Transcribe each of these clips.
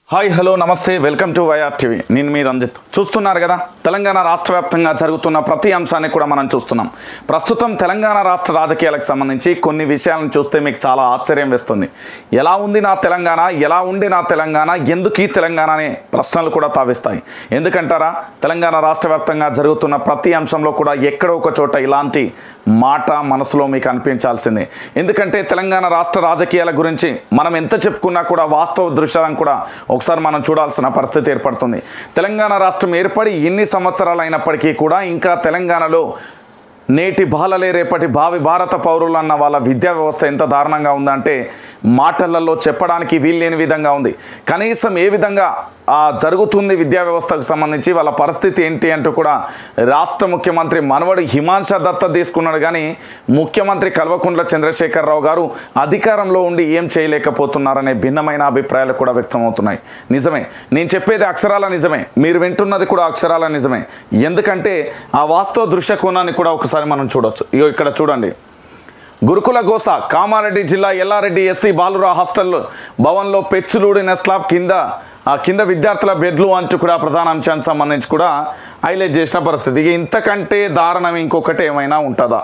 Hi hello నమస్తే welcome to YR TV నేను మీ రంజిత్ చూస్తున్నారు కదా తెలంగాణ రాష్ట్ర వ్యాప్తంగా జరుగుతున్న ప్రతి అంశాన్ని కూడా మనం చూస్తున్నాం ప్రస్తుతం తెలంగాణ రాష్ట్ర రాజకీయాలకు సంబంధించి కొన్ని విషయాలను చూస్తే మీకు చాలా ఆశ్చర్యం వేస్తుంది ఎలా ఉంది నా తెలంగాణ ఎలా ఉంది నా తెలంగాణ ఎందుకు ఈ తెలంగాణ అనే ప్రశ్నలు కూడా తావిస్తాయి ఎందుకంటారా తెలంగాణ రాష్ట్ర వ్యాప్తంగా జరుగుతున్న ప్రతి అంశంలో కూడా ఎక్కడో ఒక చోట ఇలాంటి మాట మనసులో మీకు అనిపించాల్సిందే ఎందుకంటే తెలంగాణ రాష్ట్ర రాజకీయాల గురించి మనం ఎంత చెప్పుకున్నా కూడా వాస్తవ దృశ్యాలను కూడా ఒకసారి మనం చూడాల్సిన పరిస్థితి ఏర్పడుతుంది తెలంగాణ రాష్ట్రం ఏర్పడి ఎన్ని సంవత్సరాలు అయినప్పటికీ కూడా ఇంకా తెలంగాణలో నేటి బాలలే రేపటి భావి భారత పౌరులు అన్న వాళ్ళ విద్యా వ్యవస్థ ఎంత దారుణంగా ఉందంటే మాటలలో చెప్పడానికి వీల్లేని విధంగా ఉంది కనీసం ఏ విధంగా ఆ జరుగుతుంది విద్యా వ్యవస్థకు సంబంధించి వాళ్ళ పరిస్థితి ఏంటి అంటూ కూడా రాష్ట్ర ముఖ్యమంత్రి మనవడు హిమాంశ దత్త తీసుకున్నాడు కానీ ముఖ్యమంత్రి కల్వకుంట్ల చంద్రశేఖరరావు గారు అధికారంలో ఉండి ఏం చేయలేకపోతున్నారనే భిన్నమైన అభిప్రాయాలు కూడా వ్యక్తమవుతున్నాయి నిజమే నేను చెప్పేది అక్షరాల నిజమే మీరు వింటున్నది కూడా అక్షరాల నిజమే ఎందుకంటే ఆ వాస్తవ దృశ్య కోణాన్ని కూడా ఒకసారి మనం చూడొచ్చు ఇగో ఇక్కడ చూడండి గురుకుల గోస కామారెడ్డి జిల్లా ఎల్లారెడ్డి ఎస్సీ బాలురా హాస్టల్ భవన్లో పెచ్చులూడిన స్లాబ్ కింద ఆ కింద విద్యార్థుల బెడ్లు అంటూ కూడా ప్రధాన అంశానికి సంబంధించి కూడా హైలైట్ చేసిన పరిస్థితి ఇక ఇంతకంటే దారుణం ఇంకొకటి ఏమైనా ఉంటుందా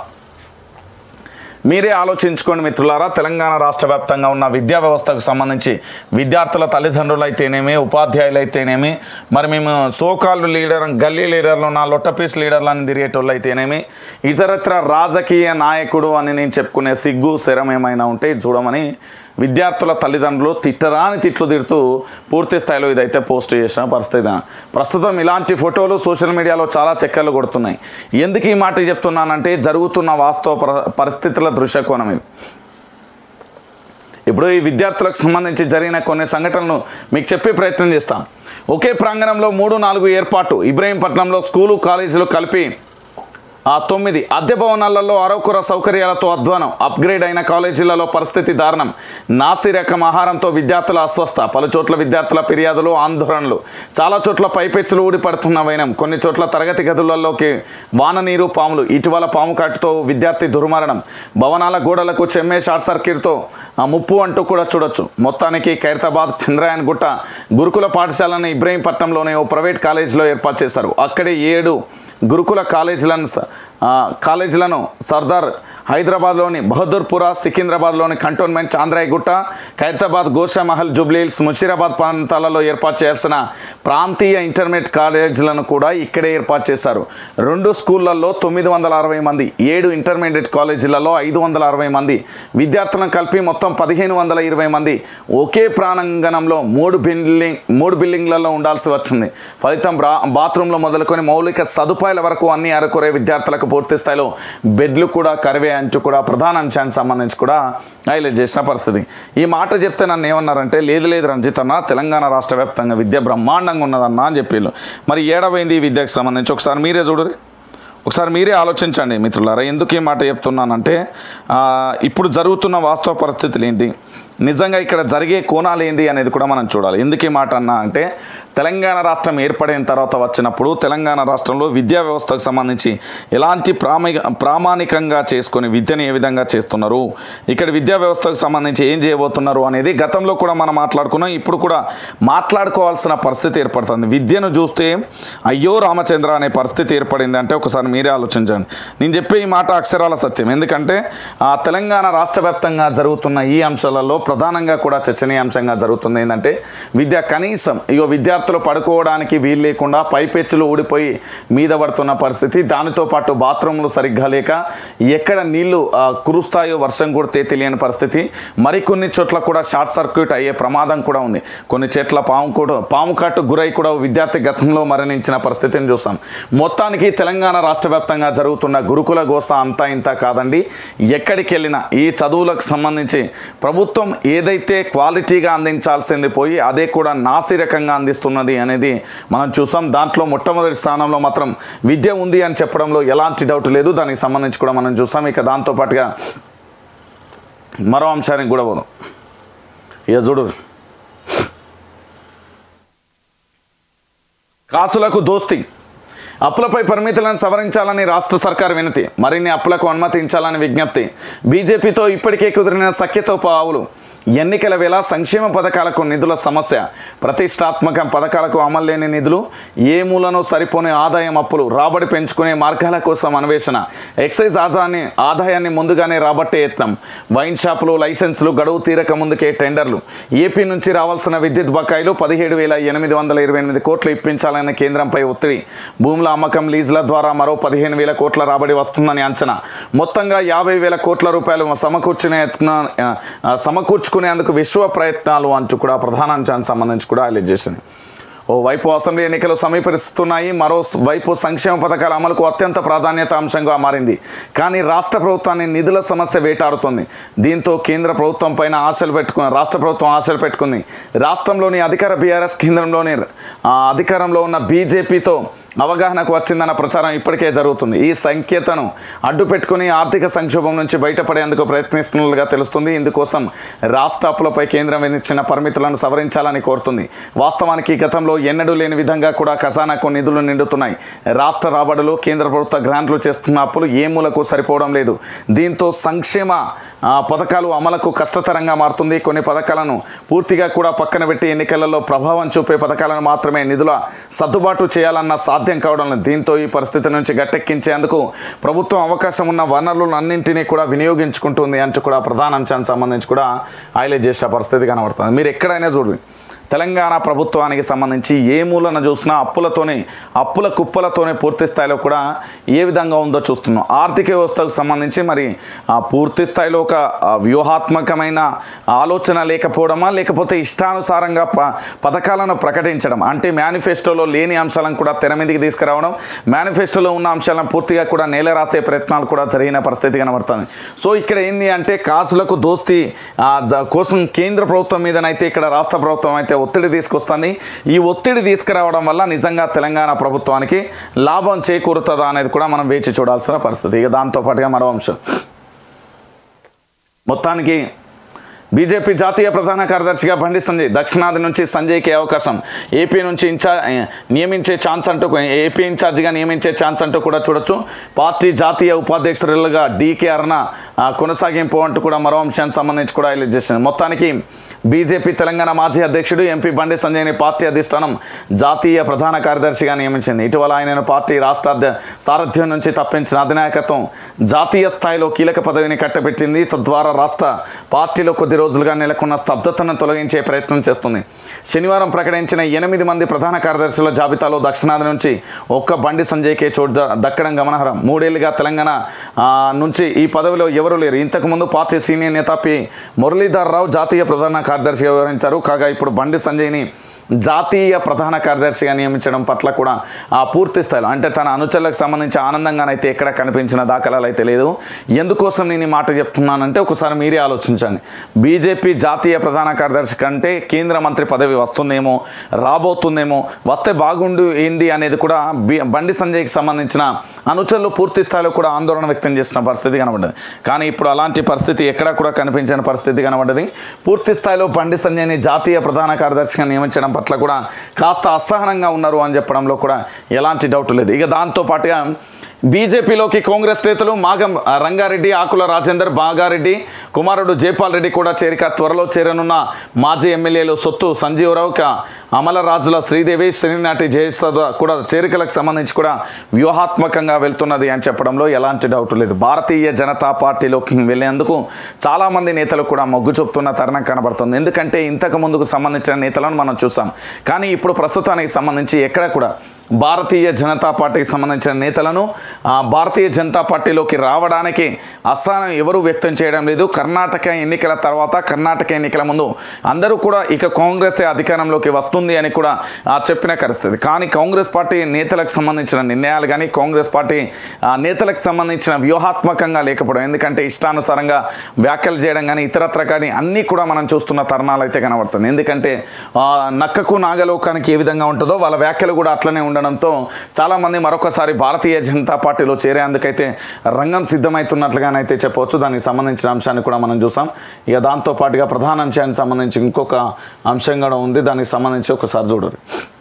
మీరే ఆలోచించుకోండి మిత్రులారా తెలంగాణ రాష్ట్ర వ్యాప్తంగా ఉన్న విద్యా వ్యవస్థకు సంబంధించి విద్యార్థుల తల్లిదండ్రులు అయితేనేమి ఉపాధ్యాయులు అయితేనేమి మరి మేము సోకాళ్ళు లీడర్ గల్లీ లీడర్లు నా లొట్టపీస్ లీడర్లను తిరిగేటోళ్ళు అయితేనేమి ఇతరత్ర రాజకీయ నాయకుడు అని నేను చెప్పుకునే సిగ్గు శరం ఏమైనా ఉంటే చూడమని విద్యార్థుల తల్లిదండ్రులు తిట్టరాని తిట్లు తిడుతూ పూర్తి స్థాయిలో ఇదైతే పోస్ట్ చేసిన పరిస్థితి ప్రస్తుతం ఇలాంటి ఫోటోలు సోషల్ మీడియాలో చాలా చెక్కర్లు కొడుతున్నాయి ఎందుకు ఈ మాట చెప్తున్నానంటే జరుగుతున్న వాస్తవ పర- పరిస్థితుల దృశ్యకోణం ఇది ఇప్పుడు ఈ విద్యార్థులకు సంబంధించి జరిగిన కొన్ని సంఘటనలు మీకు చెప్పే ప్రయత్నం చేస్తాం ఒకే ప్రాంగణంలో మూడు నాలుగు ఏర్పాటు ఇబ్రహీంపట్నంలో స్కూలు కాలేజీలు కలిపి ఆ తొమ్మిది అద్దె భవనాలలో అరకుర సౌకర్యాలతో అధ్వానం అప్గ్రేడ్ అయిన కాలేజీలలో పరిస్థితి దారుణం నాసి రకం ఆహారంతో విద్యార్థుల అస్వస్థ పలు చోట్ల విద్యార్థుల ఫిర్యాదులు ఆందోళనలు చాలా చోట్ల పైపెచ్చులు ఊడిపడుతున్న వైనం కొన్ని చోట్ల తరగతి గదులలోకి వాన నీరు పాములు ఇటీవల పాము కాటుతో విద్యార్థి దుర్మరణం భవనాల గోడలకు చెమ్మే షార్ట్ సర్క్యూట్తో ఆ ముప్పు అంటూ కూడా చూడొచ్చు మొత్తానికి ఖైరతాబాద్ చంద్రయాన్ గుట్ట గురుకుల పాఠశాలను ఇబ్రహీంపట్నంలోనే ఓ ప్రైవేట్ కాలేజీలో ఏర్పాటు చేశారు అక్కడే ఏడు గురుకుల కాలేజీలను స- ఆ, కాలేజీలను సర్దార్ హైదరాబాద్లోని బహదూర్పురా సికింద్రాబాద్లోని కంటోన్మెంట్ చాంద్రాయగుట్ట ఖైరతాబాద్ గోషామహల్ జూబ్లీహిల్స్ ముషీరాబాద్ ప్రాంతాలలో ఏర్పాటు చేయాల్సిన ప్రాంతీయ ఇంటర్మీడియట్ కాలేజీలను కూడా ఇక్కడే ఏర్పాటు చేశారు రెండు స్కూళ్ళల్లో తొమ్మిది వందల అరవై మంది ఏడు ఇంటర్మీడియట్ కాలేజీలలో ఐదు వందల అరవై మంది విద్యార్థులను కలిపి మొత్తం పదిహేను వందల ఇరవై మంది ఒకే ప్రాంగణంలో మూడు బిల్డింగ్ మూడు బిల్డింగ్లలో ఉండాల్సి వచ్చింది ఫలితం బ్రా బాత్రూంలో మొదలుకొని మౌలిక సదుపాయాల వరకు అన్ని అరకొరే విద్యార్థులకు పూర్తి స్థాయిలో బెడ్లు కూడా కరివే అంటూ కూడా ప్రధాన అంశానికి సంబంధించి కూడా హైలైట్ చేసిన పరిస్థితి ఈ మాట చెప్తే నన్ను ఏమన్నారంటే లేదు లేదు రంజిత్ అన్న తెలంగాణ రాష్ట్ర వ్యాప్తంగా విద్య బ్రహ్మాండంగా ఉన్నదన్న అని చెప్పిళ్ళు మరి ఏడవైంది ఈ విద్యకు సంబంధించి ఒకసారి మీరే చూడరు ఒకసారి మీరే ఆలోచించండి మిత్రులారా ఎందుకు ఈ మాట చెప్తున్నానంటే ఆ, ఇప్పుడు జరుగుతున్న వాస్తవ పరిస్థితులు ఏంటి నిజంగా ఇక్కడ జరిగే కోణాలు ఏంది అనేది కూడా మనం చూడాలి ఎందుకు ఈ మాట అన్నా అంటే తెలంగాణ రాష్ట్రం ఏర్పడిన తర్వాత వచ్చినప్పుడు తెలంగాణ రాష్ట్రంలో విద్యా వ్యవస్థకు సంబంధించి ఎలాంటి ప్రామిక ప్రామాణికంగా చేసుకొని విద్యను ఏ విధంగా చేస్తున్నారు ఇక్కడ విద్యా వ్యవస్థకు సంబంధించి ఏం చేయబోతున్నారు అనేది గతంలో కూడా మనం మాట్లాడుకున్నాం ఇప్పుడు కూడా మాట్లాడుకోవాల్సిన పరిస్థితి ఏర్పడుతుంది విద్యను చూస్తే అయ్యో రామచంద్ర అనే పరిస్థితి ఏర్పడింది అంటే ఒకసారి మీరే ఆలోచించండి నేను చెప్పే ఈ మాట అక్షరాల సత్యం ఎందుకంటే ఆ తెలంగాణ రాష్ట్ర వ్యాప్తంగా జరుగుతున్న ఈ అంశాలలో ప్రధానంగా కూడా చర్చనీయాంశంగా జరుగుతుంది ఏంటంటే విద్య కనీసం ఇగో విద్యార్థులు పడుకోవడానికి వీలు లేకుండా పైపెచ్చులు ఊడిపోయి మీద పడుతున్న పరిస్థితి దానితో పాటు బాత్రూమ్లు సరిగ్గా లేక ఎక్కడ నీళ్లు ఆ, కురుస్తాయో వర్షం కొడితే తెలియని పరిస్థితి మరికొన్ని చోట్ల కూడా షార్ట్ సర్క్యూట్ అయ్యే ప్రమాదం కూడా ఉంది కొన్ని చెట్ల పాము కూడా పాము కాటు గురై కూడా ఓ విద్యార్థి గతంలో మరణించిన పరిస్థితిని చూస్తాం మొత్తానికి తెలంగాణ రాష్ట్ర వ్యాప్తంగా జరుగుతున్న గురుకుల గోస అంతా ఇంత కాదండి ఎక్కడికి వెళ్ళినా ఈ చదువులకు సంబంధించి ప్రభుత్వం ఏదైతే క్వాలిటీగా అందించాల్సింది పోయి అదే కూడా నాసిరకంగా అందిస్తున్నది అనేది మనం చూసాం దాంట్లో మొట్టమొదటి స్థానంలో మాత్రం విద్య ఉంది అని చెప్పడంలో ఎలాంటి డౌట్ లేదు దానికి సంబంధించి కూడా మనం చూసాం ఇక దాంతో పాటుగా మరో అంశానికి కూడా పోదాం ఇక చూడు కాసులకు దోస్తి అప్పులపై పరిమితులను సవరించాలని రాష్ట్ర సర్కార్ వినతి మరిన్ని అప్పులకు అనుమతించాలని విజ్ఞప్తి బీజేపీతో ఇప్పటికే కుదిరిన సఖ్యతో పావులు ఎన్నికల వేళ సంక్షేమ పథకాలకు నిధుల సమస్య ప్రతిష్టాత్మక పథకాలకు అమలు లేని నిధులు ఏ మూలను సరిపోని ఆదాయం అప్పులు రాబడి పెంచుకునే మార్గాల కోసం అన్వేషణ ఎక్సైజ్ ఆదాయాన్ని ఆదాయాన్ని ముందుగానే రాబట్టే యత్నం వైన్ షాపులు లైసెన్సులు గడువు తీరక ముందుకే టెండర్లు ఏపీ నుంచి రావాల్సిన విద్యుత్ బకాయిలు పదిహేడు వేల ఎనిమిది వందల ఇరవై ఎనిమిది కోట్లు ఇప్పించాలన్న కేంద్రంపై ఒత్తిడి భూముల అమ్మకం లీజుల ద్వారా మరో పదిహేను వేల కోట్ల రాబడి వస్తుందని అంచనా మొత్తంగా యాభై వేల కోట్ల రూపాయలు సమకూర్చునే యత్న ఆ, ఆ, సమకూర్చుకునేందుకు విశ్వ ప్రయత్నాలు అంటూ కూడా ప్రధాన అంశానికి సంబంధించి కూడా హైలైట్ చేసింది ఓ వైపు అసెంబ్లీ ఎన్నికలు సమీపిస్తున్నాయి మరో వైపు సంక్షేమ పథకాల అమలుకు అత్యంత ప్రాధాన్యత అంశంగా మారింది కానీ రాష్ట్ర ప్రభుత్వాన్ని నిధుల సమస్య వేటాడుతుంది దీంతో కేంద్ర ప్రభుత్వం పైన ఆశలు పెట్టుకుని రాష్ట్ర ప్రభుత్వం ఆశలు పెట్టుకుంది రాష్ట్రంలోని అధికార బీఆర్ఎస్ కేంద్రంలోని ఆ, అధికారంలో ఉన్న బీజేపీతో అవగాహనకు వచ్చిందన్న ప్రచారం ఇప్పటికే జరుగుతుంది ఈ సంఖ్యతను అడ్డు పెట్టుకుని ఆర్థిక సంక్షోభం నుంచి బయటపడేందుకు ప్రయత్నిస్తున్నట్లుగా తెలుస్తుంది ఇందుకోసం రాష్ట్ర అప్పులపై కేంద్రం విధించిన పరిమితులను సవరించాలని కోరుతుంది వాస్తవానికి గతంలో ఎన్నడూ లేని విధంగా కూడా ఖజానాకు నిధులు నిండుతున్నాయి రాష్ట్ర రాబడులు కేంద్ర ప్రభుత్వ గ్రాంట్లు చేస్తున్న అప్పులు ఏ మూలకు సరిపోవడం లేదు దీంతో సంక్షేమ ఆ, పథకాలు అమలుకు కష్టతరంగా మారుతుంది కొన్ని పథకాలను పూర్తిగా కూడా పక్కన పెట్టి ఎన్నికలలో ప్రభావం చూపే పథకాలను మాత్రమే నిధుల సర్దుబాటు చేయాలన్న సాధ్యం కావడం లేదు దీంతో ఈ పరిస్థితి నుంచి గట్టెక్కించేందుకు ప్రభుత్వం అవకాశం ఉన్న వనరులను అన్నింటినీ కూడా వినియోగించుకుంటుంది అంటూ కూడా ప్రధాన అంశానికి సంబంధించి కూడా హైలైట్ చేసే పరిస్థితి కనబడుతుంది మీరు ఎక్కడైనా చూడండి తెలంగాణ ప్రభుత్వానికి సంబంధించి ఏ మూలన చూసినా అప్పులతోనే అప్పుల కుప్పలతోనే పూర్తి స్థాయిలో కూడా ఏ విధంగా ఉందో చూస్తున్నాం ఆర్థిక వ్యవస్థకు సంబంధించి మరి ఆ పూర్తి స్థాయిలో ఒక ఆ, వ్యూహాత్మకమైన ఆలోచన లేకపోవడమా లేకపోతే ఇష్టానుసారంగా ప పథకాలను ప్రకటించడం అంటే మేనిఫెస్టోలో లేని అంశాలను కూడా తెర మీదకి తీసుకురావడం మేనిఫెస్టోలో ఉన్న అంశాలను పూర్తిగా కూడా నేల రాసే ప్రయత్నాలు కూడా జరిగిన పరిస్థితి కనబడుతుంది సో ఇక్కడ ఏంది అంటే కాసులకు దోస్తి ఆ, జ- కోసం కేంద్ర ప్రభుత్వం మీదనైతే ఇక్కడ రాష్ట్ర ప్రభుత్వం అయితే ఒత్తిడి తీసుకొస్తుంది ఈ ఒత్తిడి తీసుకురావడం వల్ల నిజంగా తెలంగాణ ప్రభుత్వానికి లాభం చేకూరుతుందా అనేది కూడా మనం వేచి చూడాల్సిన పరిస్థితి ఇక దాంతో పాటుగా మరో అంశం మొత్తానికి బీజేపీ జాతీయ ప్రధాన కార్యదర్శిగా బండి సంజయ్ దక్షిణాది నుంచి సంజయ్కి అవకాశం ఏపీ నుంచి ఇన్ఛార్జ్ నియమించే ఛాన్స్ అంటూ ఏపీ ఇన్ఛార్జిగా నియమించే ఛాన్స్ అంటూ కూడా చూడొచ్చు పార్టీ జాతీయ ఉపాధ్యక్షులుగా డీకే అరుణ ఆ, కొనసాగింపు అంటూ కూడా మరో అంశానికి సంబంధించి కూడా హైలైట్ చేసింది మొత్తానికి బీజేపీ తెలంగాణ మాజీ అధ్యక్షుడు ఎంపీ బండి సంజయ్ని పార్టీ అధిష్టానం జాతీయ ప్రధాన కార్యదర్శిగా నియమించింది ఇటీవల ఆయనను పార్టీ రాష్ట్ర అధ్య- సారథ్యం నుంచి తప్పించిన అధినాయకత్వం జాతీయ స్థాయిలో కీలక పదవిని కట్టబెట్టింది తద్వారా రాష్ట్ర పార్టీలో కొద్ది రోజులుగా నెలకొన్న స్తబ్దతను తొలగించే ప్రయత్నం చేస్తుంది శనివారం ప్రకటించిన ఎనిమిది మంది ప్రధాన కార్యదర్శుల జాబితాలో దక్షిణాది నుంచి ఒక్క బండి సంజయ్కే చోటు ద- దక్కడం గమనార్హం మూడేళ్లుగా తెలంగాణ ఆ, నుంచి ఈ పదవిలో ఎవరు లేరు ఇంతకుముందు పార్టీ సీనియర్ నేత పి మురళీధర్ రావు జాతీయ ప్రధాన కార్యదర్శిగా వ్యవహరించారు కాగా ఇప్పుడు బండి సంజయ్ని జాతీయ ప్రధాన కార్యదర్శిగా నియమించడం పట్ల కూడా ఆ పూర్తి స్థాయిలో అంటే తన అనుచరులకు సంబంధించి ఆనందంగానైతే ఎక్కడ కనిపించిన దాఖలాలు అయితే లేదు ఎందుకోసం నేను ఈ మాట చెప్తున్నానంటే ఒకసారి మీరే ఆలోచించండి బీజేపీ జాతీయ ప్రధాన కార్యదర్శి కంటే కేంద్ర మంత్రి పదవి వస్తుందేమో రాబోతుందేమో వస్తే బాగుండు ఏంది అనేది కూడా బి బండి సంజయ్కి సంబంధించిన అనుచరులు పూర్తి స్థాయిలో కూడా ఆందోళన వ్యక్తం చేసిన పరిస్థితి కనబడ్డది కానీ ఇప్పుడు అలాంటి పరిస్థితి ఎక్కడా కూడా కనిపించిన పరిస్థితి కనబడ్డది పూర్తి స్థాయిలో బండి సంజయ్ని జాతీయ ప్రధాన కార్యదర్శిగా నియమించడం పట్ల కూడా కాస్త అసహనంగా ఉన్నారు అని చెప్పడంలో కూడా ఎలాంటి డౌట్ లేదు ఇక దాంతో పాటుగా బీజేపీలోకి కాంగ్రెస్ నేతలు మాగం ఆ, రంగారెడ్డి ఆకుల రాజేందర్ బాగారెడ్డి కుమారుడు జైపాల్ రెడ్డి కూడా చేరిక త్వరలో చేరనున్న మాజీ ఎమ్మెల్యేలు సొత్తు సంజీవరావు క అమలరాజుల శ్రీదేవి శ్రీనాటి జయసద కూడా చేరికలకు సంబంధించి కూడా వ్యూహాత్మకంగా వెళ్తున్నది అని చెప్పడంలో ఎలాంటి డౌట్ లేదు భారతీయ జనతా పార్టీలోకి వెళ్ళేందుకు చాలామంది నేతలు కూడా మొగ్గు చూపుతున్న తరుణం కనబడుతుంది ఎందుకంటే ఇంతకు ముందుకు సంబంధించిన నేతలను మనం చూసాం కానీ ఇప్పుడు ప్రస్తుతానికి సంబంధించి ఎక్కడ కూడా భారతీయ జనతా పార్టీకి సంబంధించిన నేతలను ఆ, భారతీయ జనతా పార్టీలోకి రావడానికి అసహనం ఎవరు వ్యక్తం చేయడం లేదు కర్ణాటక ఎన్నికల తర్వాత కర్ణాటక ఎన్నికల ముందు అందరూ కూడా ఇక కాంగ్రెస్ అధికారంలోకి వస్తుంది అని కూడా ఆ, చెప్పిన పరిస్థితి కానీ కాంగ్రెస్ పార్టీ నేతలకు సంబంధించిన నిర్ణయాలు కానీ కాంగ్రెస్ పార్టీ ఆ, నేతలకు సంబంధించిన వ్యూహాత్మకంగా లేకపోవడం ఎందుకంటే ఇష్టానుసారంగా వ్యాఖ్యలు చేయడం కానీ ఇతరత్ర కానీ అన్నీ కూడా మనం చూస్తున్న తరుణాలు అయితే కనబడుతుంది ఎందుకంటే ఆ, నక్కకు నాగలోకానికి ఏ విధంగా ఉంటుందో వాళ్ళ వ్యాఖ్యలు కూడా అట్లనే ఉండడంతో చాలామంది మరొకసారి భారతీయ జనతా పార్టీలో చేరేందుకైతే రంగం సిద్ధమవుతున్నట్లుగానైతే చెప్పవచ్చు దానికి సంబంధించిన అంశాన్ని కూడా మనం చూసాం ఇక దాంతో పాటుగా ప్రధాన అంశానికి సంబంధించి ఇంకొక అంశం కూడా ఉంది దానికి సంబంధించి ఒకసారి చూడండి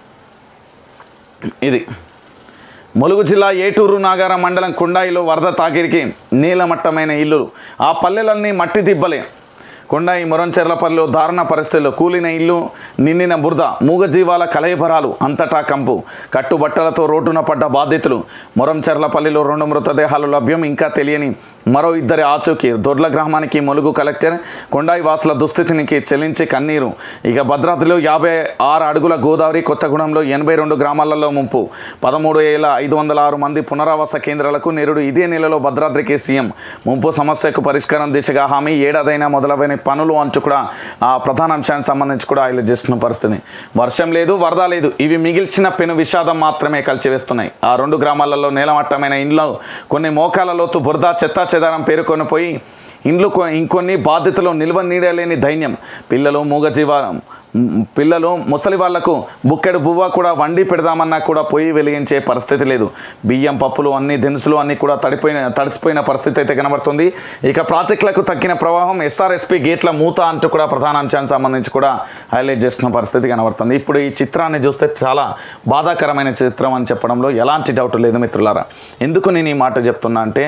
ఇది ములుగు జిల్లా ఏటూరు నాగారం మండలం కుండాయిలో వరద తాకిడికి నీలమట్టమైన ఇల్లులు ఆ పల్లెలన్నీ మట్టి దిబ్బలే కొండాయి మొరంచెర్లపల్లిలో దారుణ పరిస్థితుల్లో కూలిన ఇల్లు నిండిన బురద మూగజీవాల కలయభరాలు అంతటా కంపు కట్టుబట్టలతో రోడ్డున పడ్డ బాధితులు మొరంచెర్లపల్లిలో రెండు మృతదేహాలు లభ్యం ఇంకా తెలియని మరో ఇద్దరి ఆచూకీ దొడ్ల గ్రామానికి ములుగు కలెక్టర్ కొండాయి వాసుల దుస్థితినికి చెల్లించి కన్నీరు ఇక భద్రాద్రిలో యాభై ఆరు అడుగుల గోదావరి కొత్తగూడెంలో ఎనభై రెండు గ్రామాలలో ముంపు పదమూడు వేల ఐదు వందల ఆరు మంది పునరావాస కేంద్రాలకు నేరుడు ఇదే నెలలో భద్రాద్రికి సీఎం ముంపు సమస్యకు పరిష్కారం దిశగా హామీ ఏడాదైనా మొదలవైన పనులు అంటూ కూడా ఆ ప్రధాన అంశానికి సంబంధించి కూడా ఆయన చేస్తున్న పరిస్థితి వర్షం లేదు వరద లేదు ఇవి మిగిల్చిన పెను విషాదం మాత్రమే కలిచివేస్తున్నాయి ఆ రెండు గ్రామాలలో నేలమట్టమైన ఇండ్లు కొన్ని మోకాల లోతు బురద చెత్తా చెదారం పేరుకొని పోయి ఇండ్లు కొ- ఇంకొన్ని బాధ్యతలు నిల్వ నీడలేని దైన్యం పిల్లలు మూగజీవ మ్, పిల్లలు ముసలి వాళ్లకు బుక్కెడు బువ్వ కూడా వండి పెడదామన్నా కూడా పొయ్యి వెలిగించే పరిస్థితి లేదు బియ్యం పప్పులు అన్ని దినుసులు అన్నీ కూడా తడిపోయిన తడిసిపోయిన పరిస్థితి అయితే కనబడుతుంది ఇక ప్రాజెక్టులకు తగ్గిన ప్రవాహం ఎస్ఆర్ఎస్పి గేట్ల మూత అంటూ కూడా ప్రధాన అంశానికి సంబంధించి కూడా హైలైట్ చేస్తున్న పరిస్థితి కనబడుతుంది ఇప్పుడు ఈ చిత్రాన్ని చూస్తే చాలా బాధాకరమైన చిత్రం అని చెప్పడంలో ఎలాంటి డౌట్ లేదు మిత్రులారా ఎందుకు నేను ఈ మాట చెప్తున్నా అంటే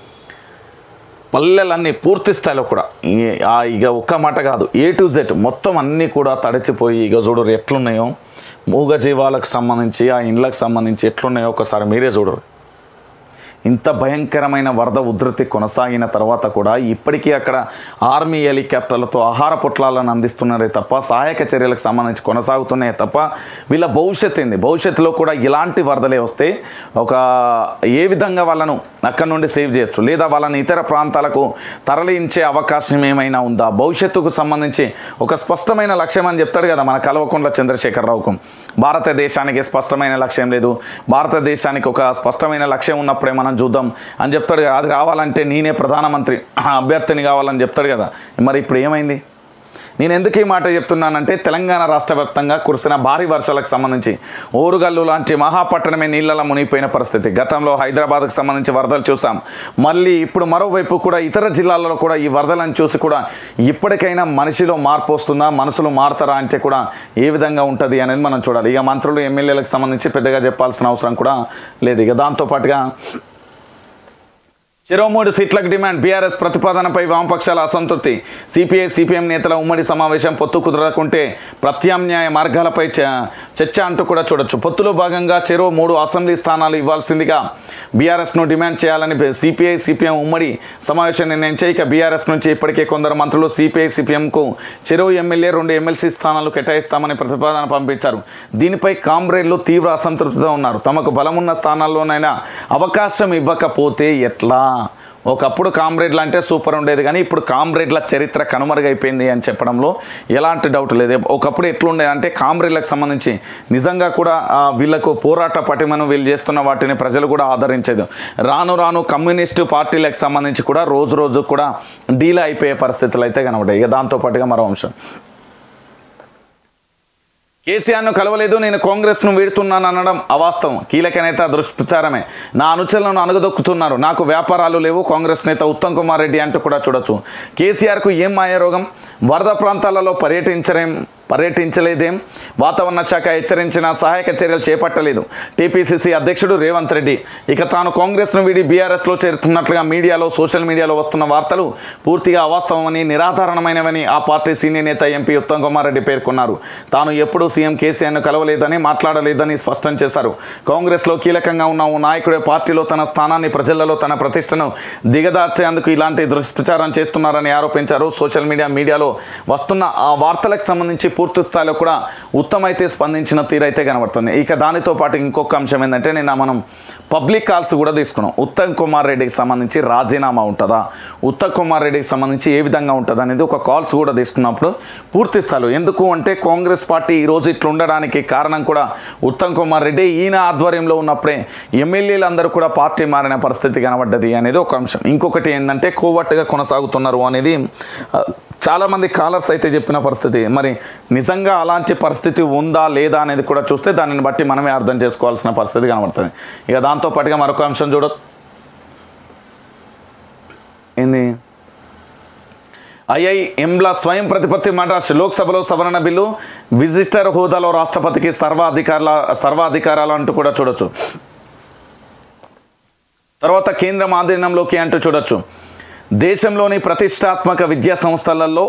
పల్లెలన్నీ పూర్తి స్థాయిలో కూడా ఈ- ఆ ఇక ఒక్క మాట కాదు ఏ టు జెడ్ మొత్తం అన్నీ కూడా తడిచిపోయి ఇక చూడరు ఎట్లున్నాయో మూగ జీవాలకు సంబంధించి ఆ ఇండ్లకు సంబంధించి ఎట్లున్నాయో ఒకసారి మీరే చూడరు ఇంత భయంకరమైన వరద ఉధృతి కొనసాగిన తర్వాత కూడా ఇప్పటికీ అక్కడ ఆర్మీ హెలికాప్టర్లతో ఆహార పొట్లాలను అందిస్తున్నారే తప్ప సహాయక చర్యలకు సంబంధించి కొనసాగుతున్నాయి తప్ప వీళ్ళ భవిష్యత్తు ఏంది భవిష్యత్తులో కూడా ఇలాంటి వరదలే వస్తే ఒక ఏ విధంగా వాళ్ళను అక్కడ నుండి సేవ్ చేయొచ్చు లేదా వాళ్ళని ఇతర ప్రాంతాలకు తరలించే అవకాశం ఏమైనా ఉందా భవిష్యత్తుకు సంబంధించి ఒక స్పష్టమైన లక్ష్యం అని చెప్తాడు కదా మన కల్వకుంట్ల చంద్రశేఖరరావుకు భారతదేశానికి స్పష్టమైన లక్ష్యం లేదు భారతదేశానికి ఒక స్పష్టమైన లక్ష్యం ఉన్నప్పుడే మనం చూద్దాం అని చెప్తాడు కదా అది రావాలంటే నేనే ప్రధానమంత్రి అభ్యర్థిని కావాలని చెప్తాడు కదా మరి ఇప్పుడు ఏమైంది నేను ఎందుకు ఈ మాట చెప్తున్నానంటే తెలంగాణ రాష్ట్ర వ్యాప్తంగా కురిసిన భారీ వర్షాలకు సంబంధించి ఓరుగల్లు లాంటి మహాపట్టణమే నీళ్ళలో మునిగిపోయిన పరిస్థితి గతంలో హైదరాబాద్కు సంబంధించి వరదలు చూసాం మళ్ళీ ఇప్పుడు మరోవైపు కూడా ఇతర జిల్లాలలో కూడా ఈ వరదలను చూసి కూడా ఇప్పటికైనా మనిషిలో మార్పు వస్తుందా మనసులో మారుతారా అంటే కూడా ఏ విధంగా ఉంటుంది అనేది మనం చూడాలి ఇక మంత్రులు ఎమ్మెల్యేలకు సంబంధించి పెద్దగా చెప్పాల్సిన అవసరం కూడా లేదు ఇక దాంతోపాటుగా చెరో మూడు సీట్లకు డిమాండ్ బీఆర్ఎస్ ప్రతిపాదనపై వామపక్షాల అసంతృప్తి సిపిఐ సిపిఎం నేతల ఉమ్మడి సమావేశం పొత్తు కుదరకుంటే ప్రత్యామ్నాయ మార్గాలపై చ- చర్చ అంటూ కూడా చూడొచ్చు పొత్తులో భాగంగా చెరో మూడు అసెంబ్లీ స్థానాలు ఇవ్వాల్సిందిగా బీఆర్ఎస్ను డిమాండ్ చేయాలని సిపిఐ సిపిఎం ఉమ్మడి సమావేశం నిర్ణయించాయి ఇక బీఆర్ఎస్ నుంచి ఇప్పటికే కొందరు మంత్రులు సిపిఐ సిపిఎంకు చెరువు ఎమ్మెల్యే రెండు ఎమ్మెల్సీ స్థానాలు కేటాయిస్తామని ప్రతిపాదన పంపించారు దీనిపై కామ్రేడ్లు తీవ్ర అసంతృప్తితో ఉన్నారు తమకు బలమున్న స్థానాల్లోనైనా అవకాశం ఇవ్వకపోతే ఎట్లా ఒకప్పుడు కామ్రేడ్లు అంటే సూపర్ ఉండేది కానీ ఇప్పుడు కామ్రేడ్ల చరిత్ర కనుమరుగైపోయింది అని చెప్పడంలో ఎలాంటి డౌట్ లేదు ఒకప్పుడు ఎట్లుండే అంటే కామ్రేడ్లకు సంబంధించి నిజంగా కూడా ఆ, వీళ్ళకు పోరాట పటిమను వీళ్ళు చేస్తున్న వాటిని ప్రజలు కూడా ఆదరించేది రాను రాను కమ్యూనిస్టు పార్టీలకు సంబంధించి కూడా రోజు రోజు కూడా డీల్ అయిపోయే పరిస్థితులు అయితే కనబడాయి ఇక దాంతోపాటుగా మరో అంశం కేసీఆర్ను కలవలేదు నేను కాంగ్రెస్ను వీడుతున్నాను అనడం అవాస్తవం కీలక నేత దుష్ప్రచారమే నా అనుచరులను అణగదొక్కుతున్నారు నాకు వ్యాపారాలు లేవు కాంగ్రెస్ నేత ఉత్తమ్ కుమార్ రెడ్డి అంటూ కూడా చూడొచ్చు కేసీఆర్కు ఏం మాయారోగం వరద ప్రాంతాలలో పర్యటించరేం పర్యటించలేదేం వాతావరణ శాఖ హెచ్చరించిన సహాయక చర్యలు చేపట్టలేదు టీపీసీసీ అధ్యక్షుడు రేవంత్ రెడ్డి ఇక తాను కాంగ్రెస్ను వీడి బీఆర్ఎస్లో చేరుతున్నట్లుగా మీడియాలో సోషల్ మీడియాలో వస్తున్న వార్తలు పూర్తిగా అవాస్తవమని నిరాధారణమైనవని ఆ పార్టీ సీనియర్ నేత ఎంపీ ఉత్తమ్ కుమార్ రెడ్డి పేర్కొన్నారు తాను ఎప్పుడూ సీఎం కేసీఆర్ను కలవలేదని మాట్లాడలేదని స్పష్టం చేశారు కాంగ్రెస్లో కీలకంగా ఉన్న ఓ నాయకుడే పార్టీలో తన స్థానాన్ని ప్రజలలో తన ప్రతిష్టను దిగదార్చేందుకు ఇలాంటి దుష్ప్రచారం చేస్తున్నారని ఆరోపించారు సోషల్ మీడియా మీడియాలో వస్తున్న ఆ వార్తలకు సంబంధించి పూర్తి స్థాయిలో కూడా ఉత్తమ్ అయితే స్పందించిన తీరైతే కనబడుతుంది ఇక దానితో పాటు ఇంకొక అంశం ఏంటంటే నిన్న మనం పబ్లిక్ కాల్స్ కూడా తీసుకున్నాం ఉత్తమ్ కుమార్ రెడ్డికి సంబంధించి రాజీనామా ఉంటుందా ఉత్తమ్ కుమార్ రెడ్డికి సంబంధించి ఏ విధంగా ఉంటుంది అనేది ఒక కాల్స్ కూడా తీసుకున్నప్పుడు పూర్తి స్థాయిలో ఎందుకు అంటే కాంగ్రెస్ పార్టీ ఈ రోజు ఇట్లా ఉండడానికి కారణం కూడా ఉత్తమ్ కుమార్ రెడ్డి ఈయన ఆధ్వర్యంలో ఉన్నప్పుడే ఎమ్మెల్యేలు అందరూ కూడా పార్టీ మారిన పరిస్థితి కనబడ్డది అనేది ఒక అంశం ఇంకొకటి ఏంటంటే కోవట్టుగా కొనసాగుతున్నారు అనేది ఆ, చాలామంది కాలర్స్ అయితే చెప్పిన పరిస్థితి మరి నిజంగా అలాంటి పరిస్థితి ఉందా లేదా అనేది కూడా చూస్తే దానిని బట్టి మనమే అర్థం చేసుకోవాల్సిన పరిస్థితి కనబడుతుంది ఇక దాంతో పాటుగా మరొక అంశం చూడ ఏంది ఐఐఎంల స్వయం ప్రతిపత్తి మద్రాస్ లోక్సభలో సవరణ బిల్లు విజిటర్ హోదాలో రాష్ట్రపతికి సర్వాధికారుల సర్వాధికారాలు అంటూ కూడా చూడొచ్చు తర్వాత కేంద్రం ఆధీనంలోకి అంటూ చూడొచ్చు దేశంలోని ప్రతిష్టాత్మక విద్యా సంస్థలలో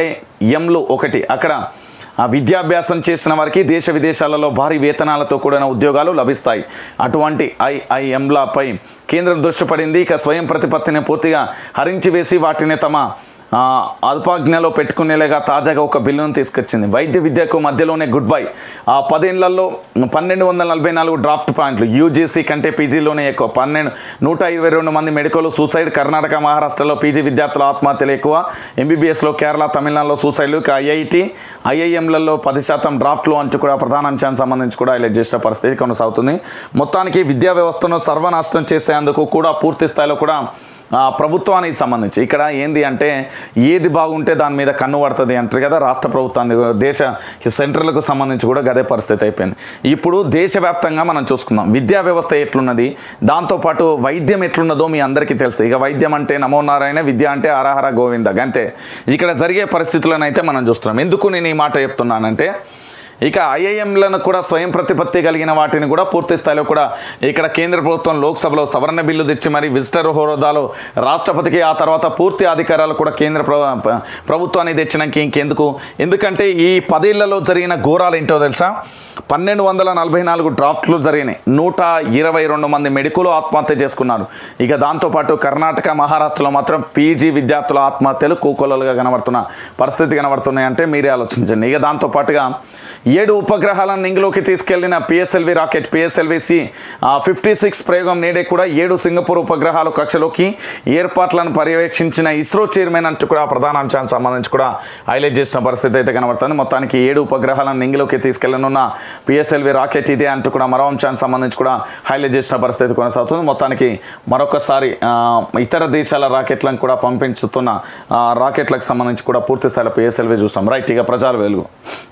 ఐఐఎంలు ఒకటి అక్కడ ఆ విద్యాభ్యాసం చేసిన వారికి దేశ విదేశాలలో భారీ వేతనాలతో కూడిన ఉద్యోగాలు లభిస్తాయి అటువంటి ఐఐఎంలపై కేంద్రం దృష్టి పడింది ఇక స్వయం ప్రతిపత్తిని పూర్తిగా హరించి వేసి వాటిని తమ ఆ, అల్పాజ్ఞలో పెట్టుకునేలాగా తాజాగా ఒక బిల్లును తీసుకొచ్చింది వైద్య విద్యకు మధ్యలోనే గుడ్ బై ఆ పదేళ్లలో పన్నెండు వందల నలభై నాలుగు డ్రాఫ్ట్ పాయింట్లు యూజీసీ కంటే పీజీలోనే ఎక్కువ పన్నెండు నూట ఇరవై రెండు మంది మెడికల్ సూసైడ్ కర్ణాటక మహారాష్ట్రలో పీజీ విద్యార్థుల ఆత్మహత్యలు ఎక్కువ ఎంబీబీఎస్లో కేరళ తమిళనాడులో సూసైడ్లు ఇక ఐఐటి ఐఐఎంలలో పది శాతం డ్రాఫ్ట్లు అంటూ కూడా ప్రధాన అంశానికి సంబంధించి కూడా హైలైట్ చేసిన పరిస్థితి కొనసాగుతుంది మొత్తానికి విద్యా వ్యవస్థను సర్వనాశనం చేసేందుకు కూడా పూర్తి స్థాయిలో కూడా ఆ, ప్రభుత్వానికి సంబంధించి ఇక్కడ ఏంది అంటే ఏది బాగుంటే దాని మీద కన్ను పడుతుంది అంటారు కదా రాష్ట్ర ప్రభుత్వాన్ని దేశ సెంట్రల్కు సంబంధించి కూడా గదే పరిస్థితి అయిపోయింది ఇప్పుడు దేశవ్యాప్తంగా మనం చూసుకుందాం విద్యా వ్యవస్థ ఎట్లున్నది దాంతోపాటు వైద్యం ఎట్లున్నదో మీ అందరికీ తెలుసు ఇక వైద్యం అంటే నమో నారాయణ విద్య అంటే హరహర గోవింద అంతే ఇక్కడ జరిగే పరిస్థితులను అయితే మనం చూస్తున్నాం ఎందుకు నేను ఈ మాట చెప్తున్నానంటే ఇక ఐఐఎంలను కూడా స్వయం ప్రతిపత్తి కలిగిన వాటిని కూడా పూర్తి స్థాయిలో కూడా ఇక్కడ కేంద్ర ప్రభుత్వం లోక్సభలో సవరణ బిల్లు తెచ్చి మరి విజిటర్ హోదాలో రాష్ట్రపతికి ఆ తర్వాత పూర్తి అధికారాలు కూడా కేంద్ర ప్ర- ప్ర- ప్రభుత్వాన్ని తెచ్చినాక ఇంకెందుకు ఎందుకంటే ఈ పదేళ్లలో జరిగిన ఘోరాలు ఏంటో తెలుసా పన్నెండు వందల నలభై నాలుగు డ్రాఫ్ట్లు జరిగినాయి నూట ఇరవై రెండు మంది మెడికులు ఆత్మహత్య చేసుకున్నారు ఇక దాంతోపాటు కర్ణాటక మహారాష్ట్రలో మాత్రం పీజీ విద్యార్థుల ఆత్మహత్యలు కూకొలలుగా కనబడుతున్న పరిస్థితి కనబడుతున్నాయి అంటే మీరే ఆలోచించండి ఇక దాంతోపాటుగా ఏడు ఉపగ్రహాలను నింగిలోకి తీసుకెళ్లిన PSLV rocket PSLV C fifty six ప్రయోగం నేడే కూడా ఏడు సింగపూర్ ఉపగ్రహాలు కక్షలోకి ఏర్పాట్లను పర్యవేక్షించిన ఇస్రో చైర్మన్ అంటూ కూడా ప్రధాన అంశానికి సంబంధించి కూడా హైలైట్ చేసిన పరిస్థితి అయితే కనబడుతుంది మొత్తానికి ఏడు ఉపగ్రహాలను నింగిలోకి తీసుకెళ్లనున్న పిఎస్ఎల్వి రాకెట్ ఇదే అంటూ కూడా మరో అంశానికి సంబంధించి కూడా హైలైట్ చేసిన పరిస్థితి కొనసాగుతుంది మొత్తానికి మరొకసారి ఆ, ఇతర దేశాల రాకెట్లను కూడా పంపించుతున్న ఆ, రాకెట్లకు సంబంధించి కూడా పూర్తి స్థాయిలో పిఎస్ఎల్వి చూస్తాం రైట్ ఇక ప్రజలు వెలుగు